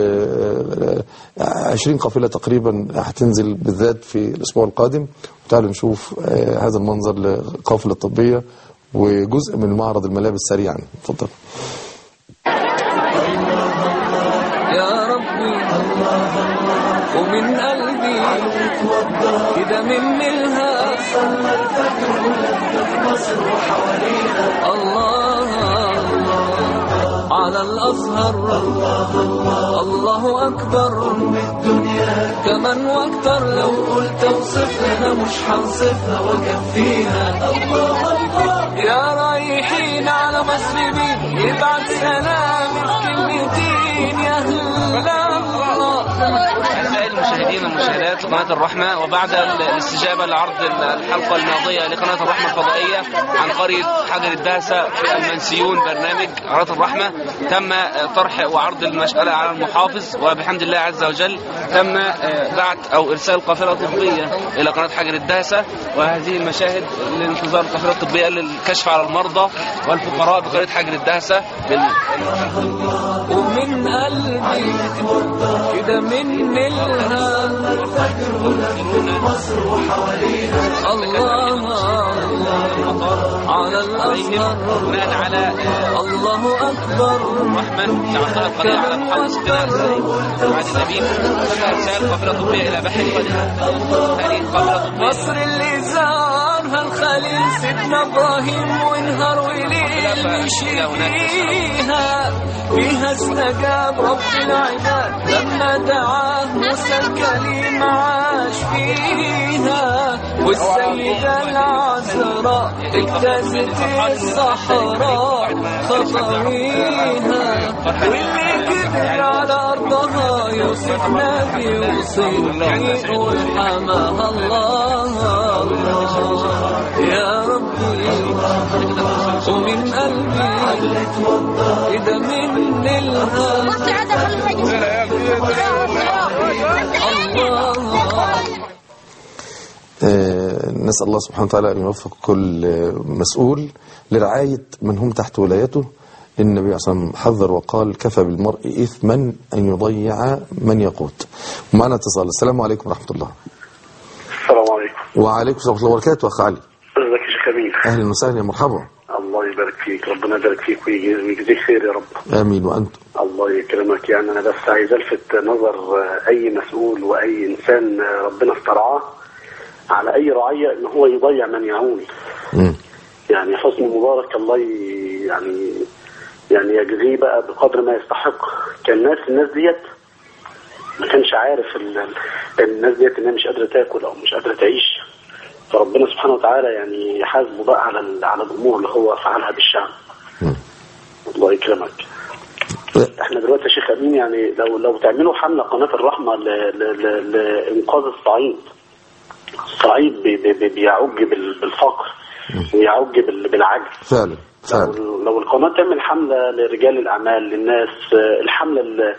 آه، آه، 20 قافلة تقريبا هتنزل بالذات في الأسبوع القادم وتعالوا نشوف آه، هذا المنظر للقافلة الطبية وجزء من معرض الملابس سريعا اتفضل يا ربي ومن قلبي كده مني الها الله على الأزهر الله أكبر كمان واكتر لو قلت اوصفها مش هنصفها وكفيها يا رايحين على مسلمين يبعت سلام الكلمتين يا أهل الله أعزائي المشاهدين والمشاهدات لقناة الرحمة وبعد الاستجابة لعرض الحلقة الماضية لقناة الرحمة الفضائية عن قرية حجر الدهسة في المنسيون برنامج قناة الرحمة تم طرح وعرض المسألة على المحافظ وبحمد الله عز وجل تم بعت أو إرسال قافلة طبية إلى قناة حجر الدهسة وهذه المشاهد لانتظار القافلة الطبية للكشف على المرضى والفقراء بقرية حجر الدهسة بال... ومن قلبي كده من الهام الله على الأزهر بناء على الله أكبر الرحمن تعطى القضاء على محافظ الدراسة بعد الأمين تم إرسال قافلة طبية إلى بحري هذه قافلة طبية مصر اللي زارها الخير خليل سيدنا ابراهيم ونهار وليل مشي فيها فيها استجاب رب العباد لما دعاه موسى الكليم عاش فيها والسيدة العذراء اجتازت الصحراء خطويها واللي كبر على أرضها يوسف نبي وصديق والحماها الله الله يا ربي ومن قلبي إذا من الهم الله آه، نسأل الله سبحانه وتعالى أن يوفق كل آه، مسؤول لرعاية من هم تحت ولايته النبي عليه الصلاة والسلام حذر وقال كفى بالمرء إثما أن يضيع من يقوت ومعنا اتصال السلام عليكم ورحمة الله السلام عليكم وعليكم ورحمة الله وبركاته أخ علي ازيك يا شيخ امين أهلا وسهلا يا مرحبا الله يبارك فيك ربنا يبارك فيك ويجزي- ويجزيك خير يا رب آمين وأنتم الله يكرمك يعني انا بس عايز الفت نظر آه، اي مسؤول واي انسان آه، ربنا استرعاه على اي رعيه ان هو يضيع من يعول مم. يعني حسني مبارك الله ي- يعني يعني يجزيه بقى بقدر ما يستحق كان ناس الناس ديت ما كانش عارف ال- ال- الناس ديت انها مش قادره تاكل او مش قادره تعيش فربنا سبحانه وتعالى يعني يحاسبه بقى على ال- على الامور اللي هو فعلها بالشعب مم. الله يكرمك احنا دلوقتي يا شيخ امين يعني لو لو تعملوا حمله قناه الرحمه ل- ل- ل- لانقاذ الصعيد الصعيد بي- بي- بي- بيعج بال- بالفقر ويعج بال- بالعجز فعلا فعلا لو, لو القناه تعمل حمله لرجال الاعمال للناس آه، الحمله اللي,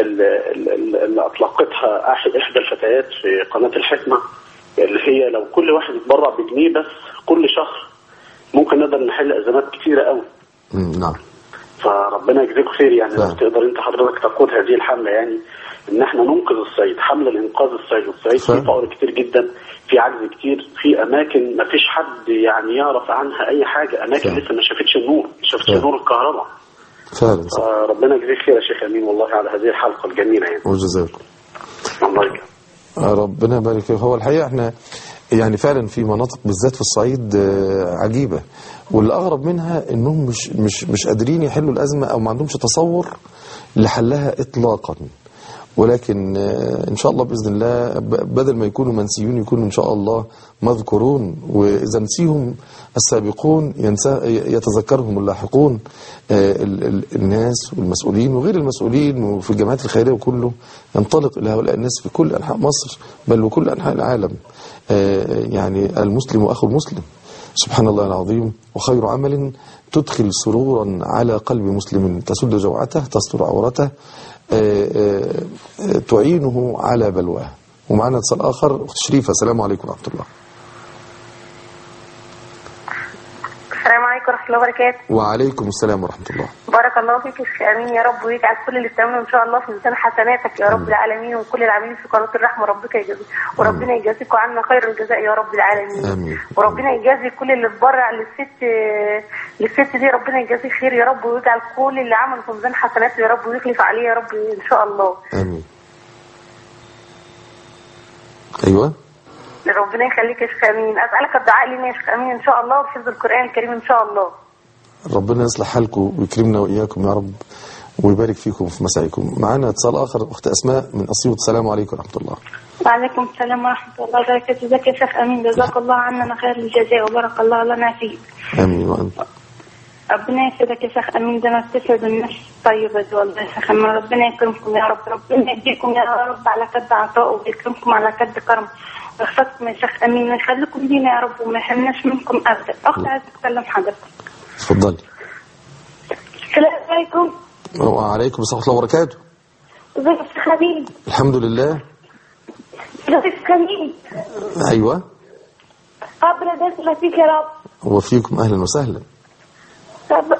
اللي, اللي اطلقتها أح- احدى الفتيات في قناه الحكمه اللي هي لو كل واحد يتبرع بجنيه بس كل شهر ممكن نقدر نحل ازمات كتيره قوي مم. نعم فربنا يجزيك خير يعني لو نعم. تقدر انت حضرتك تقود هذه الحمله يعني ان احنا ننقذ الصعيد حمله لانقاذ الصعيد والصعيد فعلا. فيه فقر كتير جدا في عجز كتير في اماكن ما فيش حد يعني يعرف عنها اي حاجه اماكن فعلا. لسه ما شافتش النور ما شافتش فعلا. نور الكهرباء فعلا صح فربنا يجزيك خير يا شيخ امين والله على هذه الحلقه الجميله يعني وجزاكم الله يكرمك ربنا يبارك فيك هو الحقيقة احنا يعني فعلا في مناطق بالذات في الصعيد آه، عجيبة واللي أغرب منها إنهم مش مش مش قادرين يحلوا الأزمة أو ما عندهمش تصور لحلها إطلاقا ولكن آه، إن شاء الله بإذن الله ب- بدل ما يكونوا منسيون يكونوا إن شاء الله مذكورون وإذا نسيهم السابقون ينسى يتذكرهم اللاحقون آه، ال- ال- الناس والمسؤولين وغير المسؤولين وفي الجامعات الخيرية وكله ينطلق إلى هؤلاء الناس في كل أنحاء مصر بل وكل أنحاء العالم آه، يعني المسلم أخو المسلم سبحان الله العظيم وخير عمل تدخل سرورا على قلب مسلم تسد جوعته تستر عورته آه، آه، آه، تعينه على بلواه ومعنا اتصال آخر أخت شريفة السلام عليكم ورحمة الله السلام عليكم ورحمة الله وبركاته وعليكم السلام ورحمة الله بارك الله فيك يا شيخ امين يا رب ويجعل كل اللي بتعمله ان شاء الله في ميزان حسناتك يا رب العالمين وكل العاملين في قناه الرحمه ربك يجازي وربنا يجازيكم عنا خير الجزاء يا رب العالمين آمين وربنا يجازي كل اللي اتبرع للست للست دي ربنا يجازيه خير يا رب ويجعل كل اللي عمله في ميزان حسناته يا رب ويخلف عليه يا رب ان شاء الله آمين أيوة ربنا يخليك يا شيخ امين اسالك الدعاء لنا يا شيخ امين ان شاء الله وبحفظ القران الكريم ان شاء الله ربنا يصلح حالكم ويكرمنا وإياكم يا رب ويبارك فيكم في مساعيكم معنا اتصال آخر أخت أسماء من أسيوط السلام عليكم ورحمة الله وعليكم السلام ورحمة الله وبركاته ازيك يا شيخ أمين جزاك الله عننا خير الجزاء وبارك الله لنا فيك آمين وأنت ربنا يسعدك يا شيخ أمين ده ما بتسعد الناس الطيبة دي والله يا شيخ أمين ربنا يكرمكم يا رب ربنا يديكم يا رب على قد عطائه ويكرمكم على قد كرمه ويحفظكم يا شيخ أمين ويخليكم لينا يا رب وما يحرمناش منكم أبدا أختي عايزة أتكلم حضرتك اتفضلي السلام عليكم وعليكم السلام ورحمة الله وبركاته ازيك يا شيخ أمين الحمد لله ازيك يا شيخ أمين أيوة قبل دخل فيك يا رب وفيكم أهلا وسهلا رب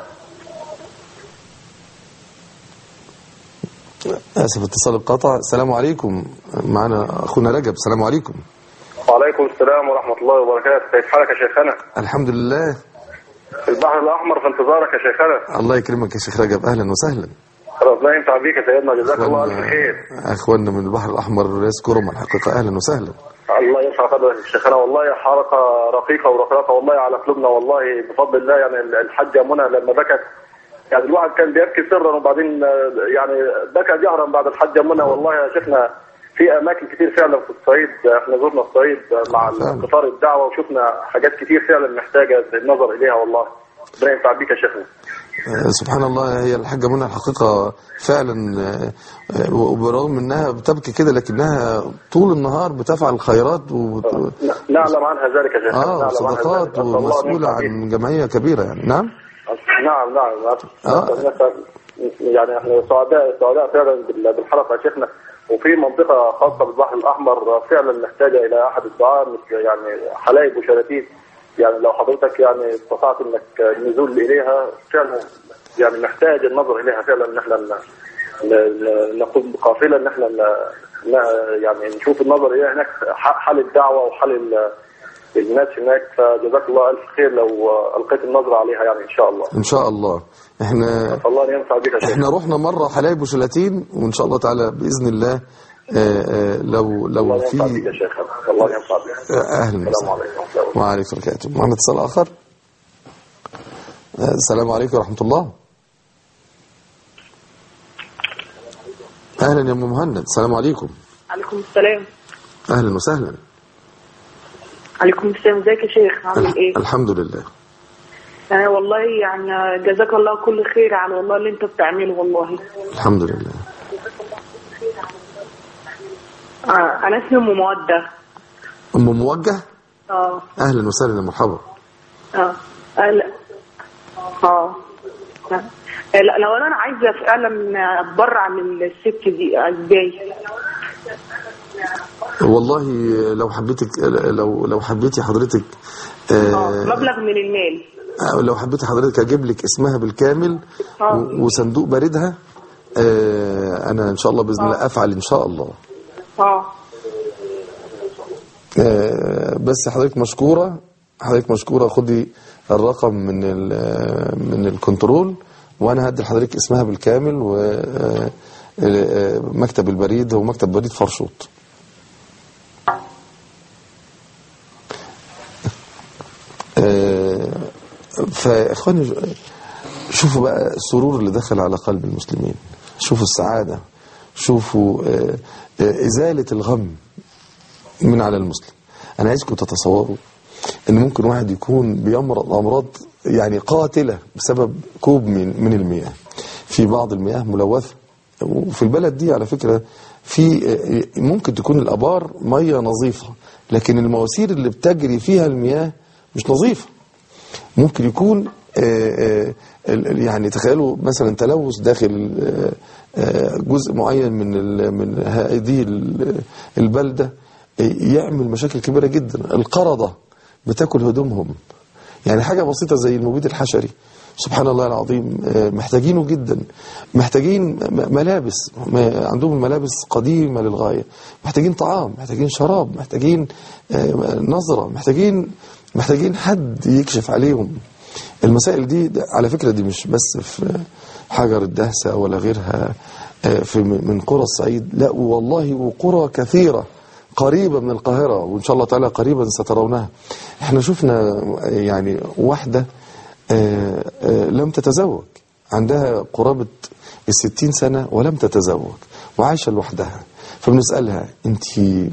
آسف اتصال القطع السلام عليكم معنا أخونا رجب السلام عليكم وعليكم السلام ورحمة الله وبركاته كيف حالك يا شيخنا الحمد لله البحر الأحمر في انتظارك يا شيخنا الله يكرمك يا شيخ رجب أهلا وسهلا ربنا ينفع بيك يا سيدنا جزاك الله ألف خير أخواننا من البحر الأحمر يذكرهم الحقيقة أهلا وسهلا الله يرفع قدرك يا شيخنا والله حركة رقيقة ورقراقة والله على قلوبنا والله بفضل الله يعني الحاجة منى لما بكت يعني الواحد كان بيبكي سرا وبعدين آه، يعني بكى جهرا بعد الحاجة منى والله يا شيخنا في أماكن كتير فعلا في الصعيد احنا زرنا الصعيد مع قطار الدعوة وشفنا حاجات كتير فعلا محتاجة النظر إليها والله ربنا ينفع بيك يا شيخنا آه، سبحان الله هي الحاجة منى الحقيقة فعلا آه، آه، وبرغم انها بتبكي كده لكنها طول النهار بتفعل الخيرات وبت... نعلم عنها ذلك يا شيخنا اه نعلم عنها صدقات ذلك. أسأل الله أن ومسؤولة ينفع بيك. عن جمعية كبيرة يعني نعم نعم نعم آه. نسأل- يعني احنا سعداء سعداء فعلا بال- بالحلقه يا شيخنا وفي منطقه خاصه بالبحر الاحمر فعلا محتاجه الى احد الدعاء مثل يعني حلايب وشلاتين يعني لو حضرتك يعني استطعت انك النزول اليها فعلا يعني محتاج النظر اليها فعلا ان احنا ن- ن- نقوم بقافله ان احنا ن- ن- يعني نشوف النظر اليها هناك ح- حال الدعوه وحال ال- الناس هناك فجزاك الله الف خير لو القيت النظره عليها يعني ان شاء الله ان شاء الله احنا الله أن ينفع بك يا شيخ احنا رحنا مرة حلايب وشلاتين وان شاء الله تعالى بإذن الله آه، آه، لو الله لو ينفع بك في يا شيخ الله ينفع بك آه، اهلا السلام وسهلا عليكم ورحمة الله وعليكم البركاته معنا اتصال اخر آه، السلام عليكم ورحمة الله اهلا يا ام مهند السلام عليكم عليكم السلام اهلا وسهلا عليكم السلام ازيك يا شيخ عامل ايه؟ الحمد لله آه والله يعني جزاك الله كل خير على والله اللي انت بتعمله والله الحمد لله آه انا اسمي ام مودة ام موجه اه اهلا وسهلا يا مرحبا اه آه، لا اه آه. لا لو انا عايزه فعلا اتبرع من الست دي ازاي؟ والله لو حبيتك لو لو حبيتي حضرتك آه، مبلغ من المال آه، لو حبيتي حضرتك اجيب لك اسمها بالكامل آه. و- وصندوق باردها آه، انا ان شاء الله باذن الله افعل ان شاء الله اه آه، بس حضرتك مشكوره حضرتك مشكوره خدي الرقم من ال- من الكنترول وانا هدي لحضرتك اسمها بالكامل ومكتب البريد هو مكتب بريد فرشوط آه، فاخواني شوفوا بقى السرور اللي دخل على قلب المسلمين شوفوا السعادة شوفوا آه، آه، إزالة الغم من على المسلم أنا عايزكم تتصوروا إن ممكن واحد يكون بيمرض أمراض يعني قاتلة بسبب كوب من من المياه في بعض المياه ملوثة وفي البلد دي على فكرة في آه، ممكن تكون الآبار مية نظيفة لكن المواسير اللي بتجري فيها المياه مش نظيفة ممكن يكون آه، آه، ال- ال- يعني تخيلوا مثلا تلوث داخل آه، آه، جزء معين من ال- من هذه ال- البلدة آه، يعمل مشاكل كبيرة جدا القردة بتاكل هدومهم يعني حاجة بسيطة زي المبيد الحشري سبحان الله العظيم آه، محتاجينه جدا محتاجين م- ملابس ما- عندهم الملابس قديمة للغاية محتاجين طعام محتاجين شراب محتاجين آه، نظرة محتاجين محتاجين حد يكشف عليهم المسائل دي ده- على فكرة دي مش بس في حجر الدهسة ولا غيرها آه، في من قرى الصعيد لا والله وقرى كثيرة قريبة من القاهرة وإن شاء الله تعالى قريبا سترونها احنا شفنا يعني واحدة آه، آه، لم تتزوج عندها قرابة الستين سنة ولم تتزوج وعايشة لوحدها فبنسألها انت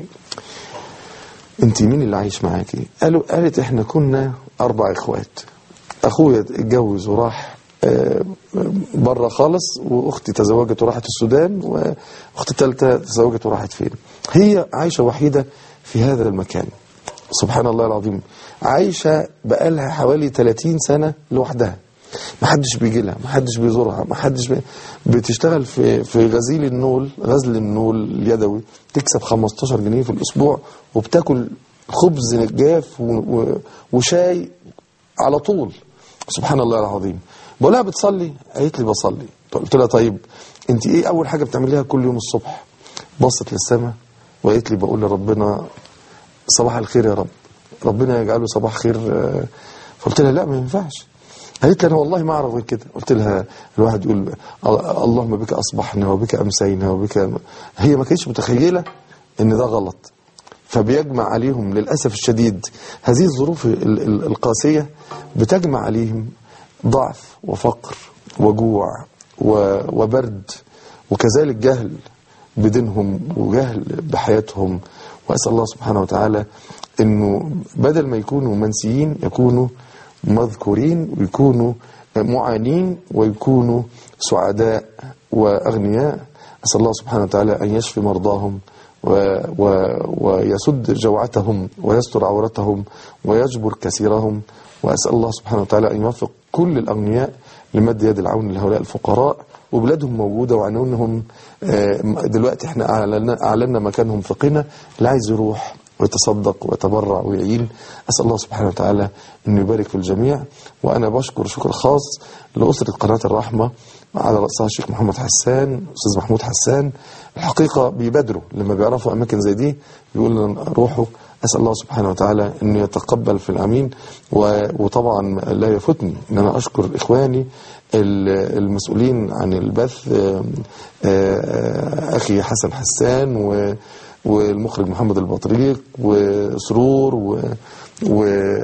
انت مين اللي عايش معاكي قالوا قالت احنا كنا اربع اخوات اخويا اتجوز وراح آه، بره خالص واختي تزوجت وراحت السودان واختي الثالثه تزوجت وراحت فين هي عايشه وحيده في هذا المكان سبحان الله العظيم عايشه بقالها حوالي 30 سنه لوحدها ما حدش بيجي لها ما حدش بيزورها ما حدش بي... بتشتغل في في غزيل النول غزل النول اليدوي تكسب 15 جنيه في الاسبوع وبتاكل خبز جاف و... و... وشاي على طول سبحان الله العظيم بقول لها بتصلي قالت لي بصلي قلت لها طيب انت ايه اول حاجه بتعمليها كل يوم الصبح بصت للسماء وقالت لي بقول لربنا صباح الخير يا رب ربنا يجعله صباح خير آه، فقلت لها لا ما ينفعش قالت لي انا والله ما اعرف غير كده قلت لها الواحد يقول ال- اللهم بك اصبحنا وبك امسينا وبك هي ما كانتش متخيله ان ده غلط فبيجمع عليهم للأسف الشديد هذه الظروف ال- ال- القاسية بتجمع عليهم ضعف وفقر وجوع و- وبرد وكذلك جهل بدينهم وجهل بحياتهم وأسأل الله سبحانه وتعالى أنه بدل ما يكونوا منسيين يكونوا مذكورين ويكونوا معانين ويكونوا سعداء وأغنياء أسأل الله سبحانه وتعالى أن يشفي مرضاهم و و ويسد جوعتهم ويستر عورتهم ويجبر كثيرهم وأسأل الله سبحانه وتعالى أن يوفق كل الأغنياء لمد يد العون لهؤلاء الفقراء وبلادهم موجودة وعنونهم آه، دلوقتي احنا أعلنا, أعلنا مكانهم في قنا اللي عايز يروح ويتصدق ويتبرع ويعين أسأل الله سبحانه وتعالى أن يبارك في الجميع وأنا بشكر شكر خاص لأسرة قناة الرحمة على رأسها الشيخ محمد حسان أستاذ محمود حسان الحقيقة بيبادروا لما بيعرفوا أماكن زي دي بيقولوا لنا روحوا أسأل الله سبحانه وتعالى أنه يتقبل في الأمين و- وطبعا لا يفوتني أن أنا أشكر إخواني ال- المسؤولين عن البث آه، آه، أخي حسن حسان و والمخرج محمد البطريق وسرور و و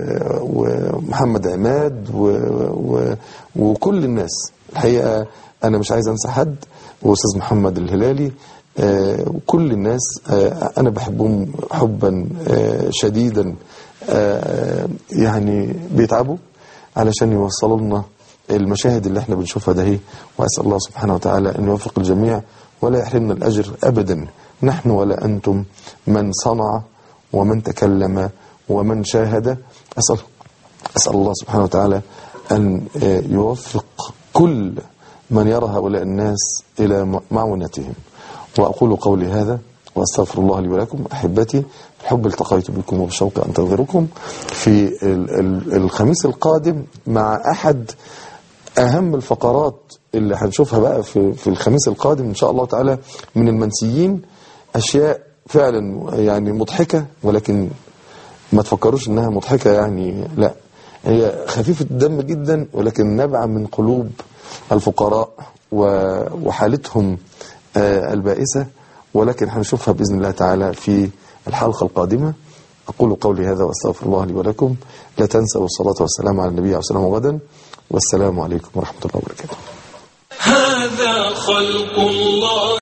ومحمد عماد و و وكل الناس الحقيقة أنا مش عايز أنسى حد وأستاذ محمد الهلالي آه، وكل الناس آه، أنا بحبهم حبا آه، شديدا آه، يعني بيتعبوا علشان يوصلوا لنا المشاهد اللي احنا بنشوفها ده هي وأسأل الله سبحانه وتعالى أن يوفق الجميع ولا يحرمنا الأجر أبدا نحن ولا أنتم من صنع ومن تكلم ومن شاهد أسأل, أسأل الله سبحانه وتعالى أن آه، يوفق كل من يرى هؤلاء الناس إلى معونتهم وأقول قولي هذا وأستغفر الله لي ولكم أحبتي الحب التقيت بكم وبشوق أنتظركم في ال- ال- الخميس القادم مع أحد أهم الفقرات اللي هنشوفها بقى في, في الخميس القادم إن شاء الله تعالى من المنسيين أشياء فعلا يعني مضحكة ولكن ما تفكروش إنها مضحكة يعني لا هي خفيفة الدم جدا ولكن نابعة من قلوب الفقراء و- وحالتهم آه، البائسة ولكن هنشوفها بإذن الله تعالى في الحلقة القادمة أقول قولي هذا وأستغفر الله لي ولكم لا تنسوا الصلاة والسلام على النبي عليه الصلاة والسلام غدا والسلام عليكم ورحمة الله وبركاته هذا خلق الله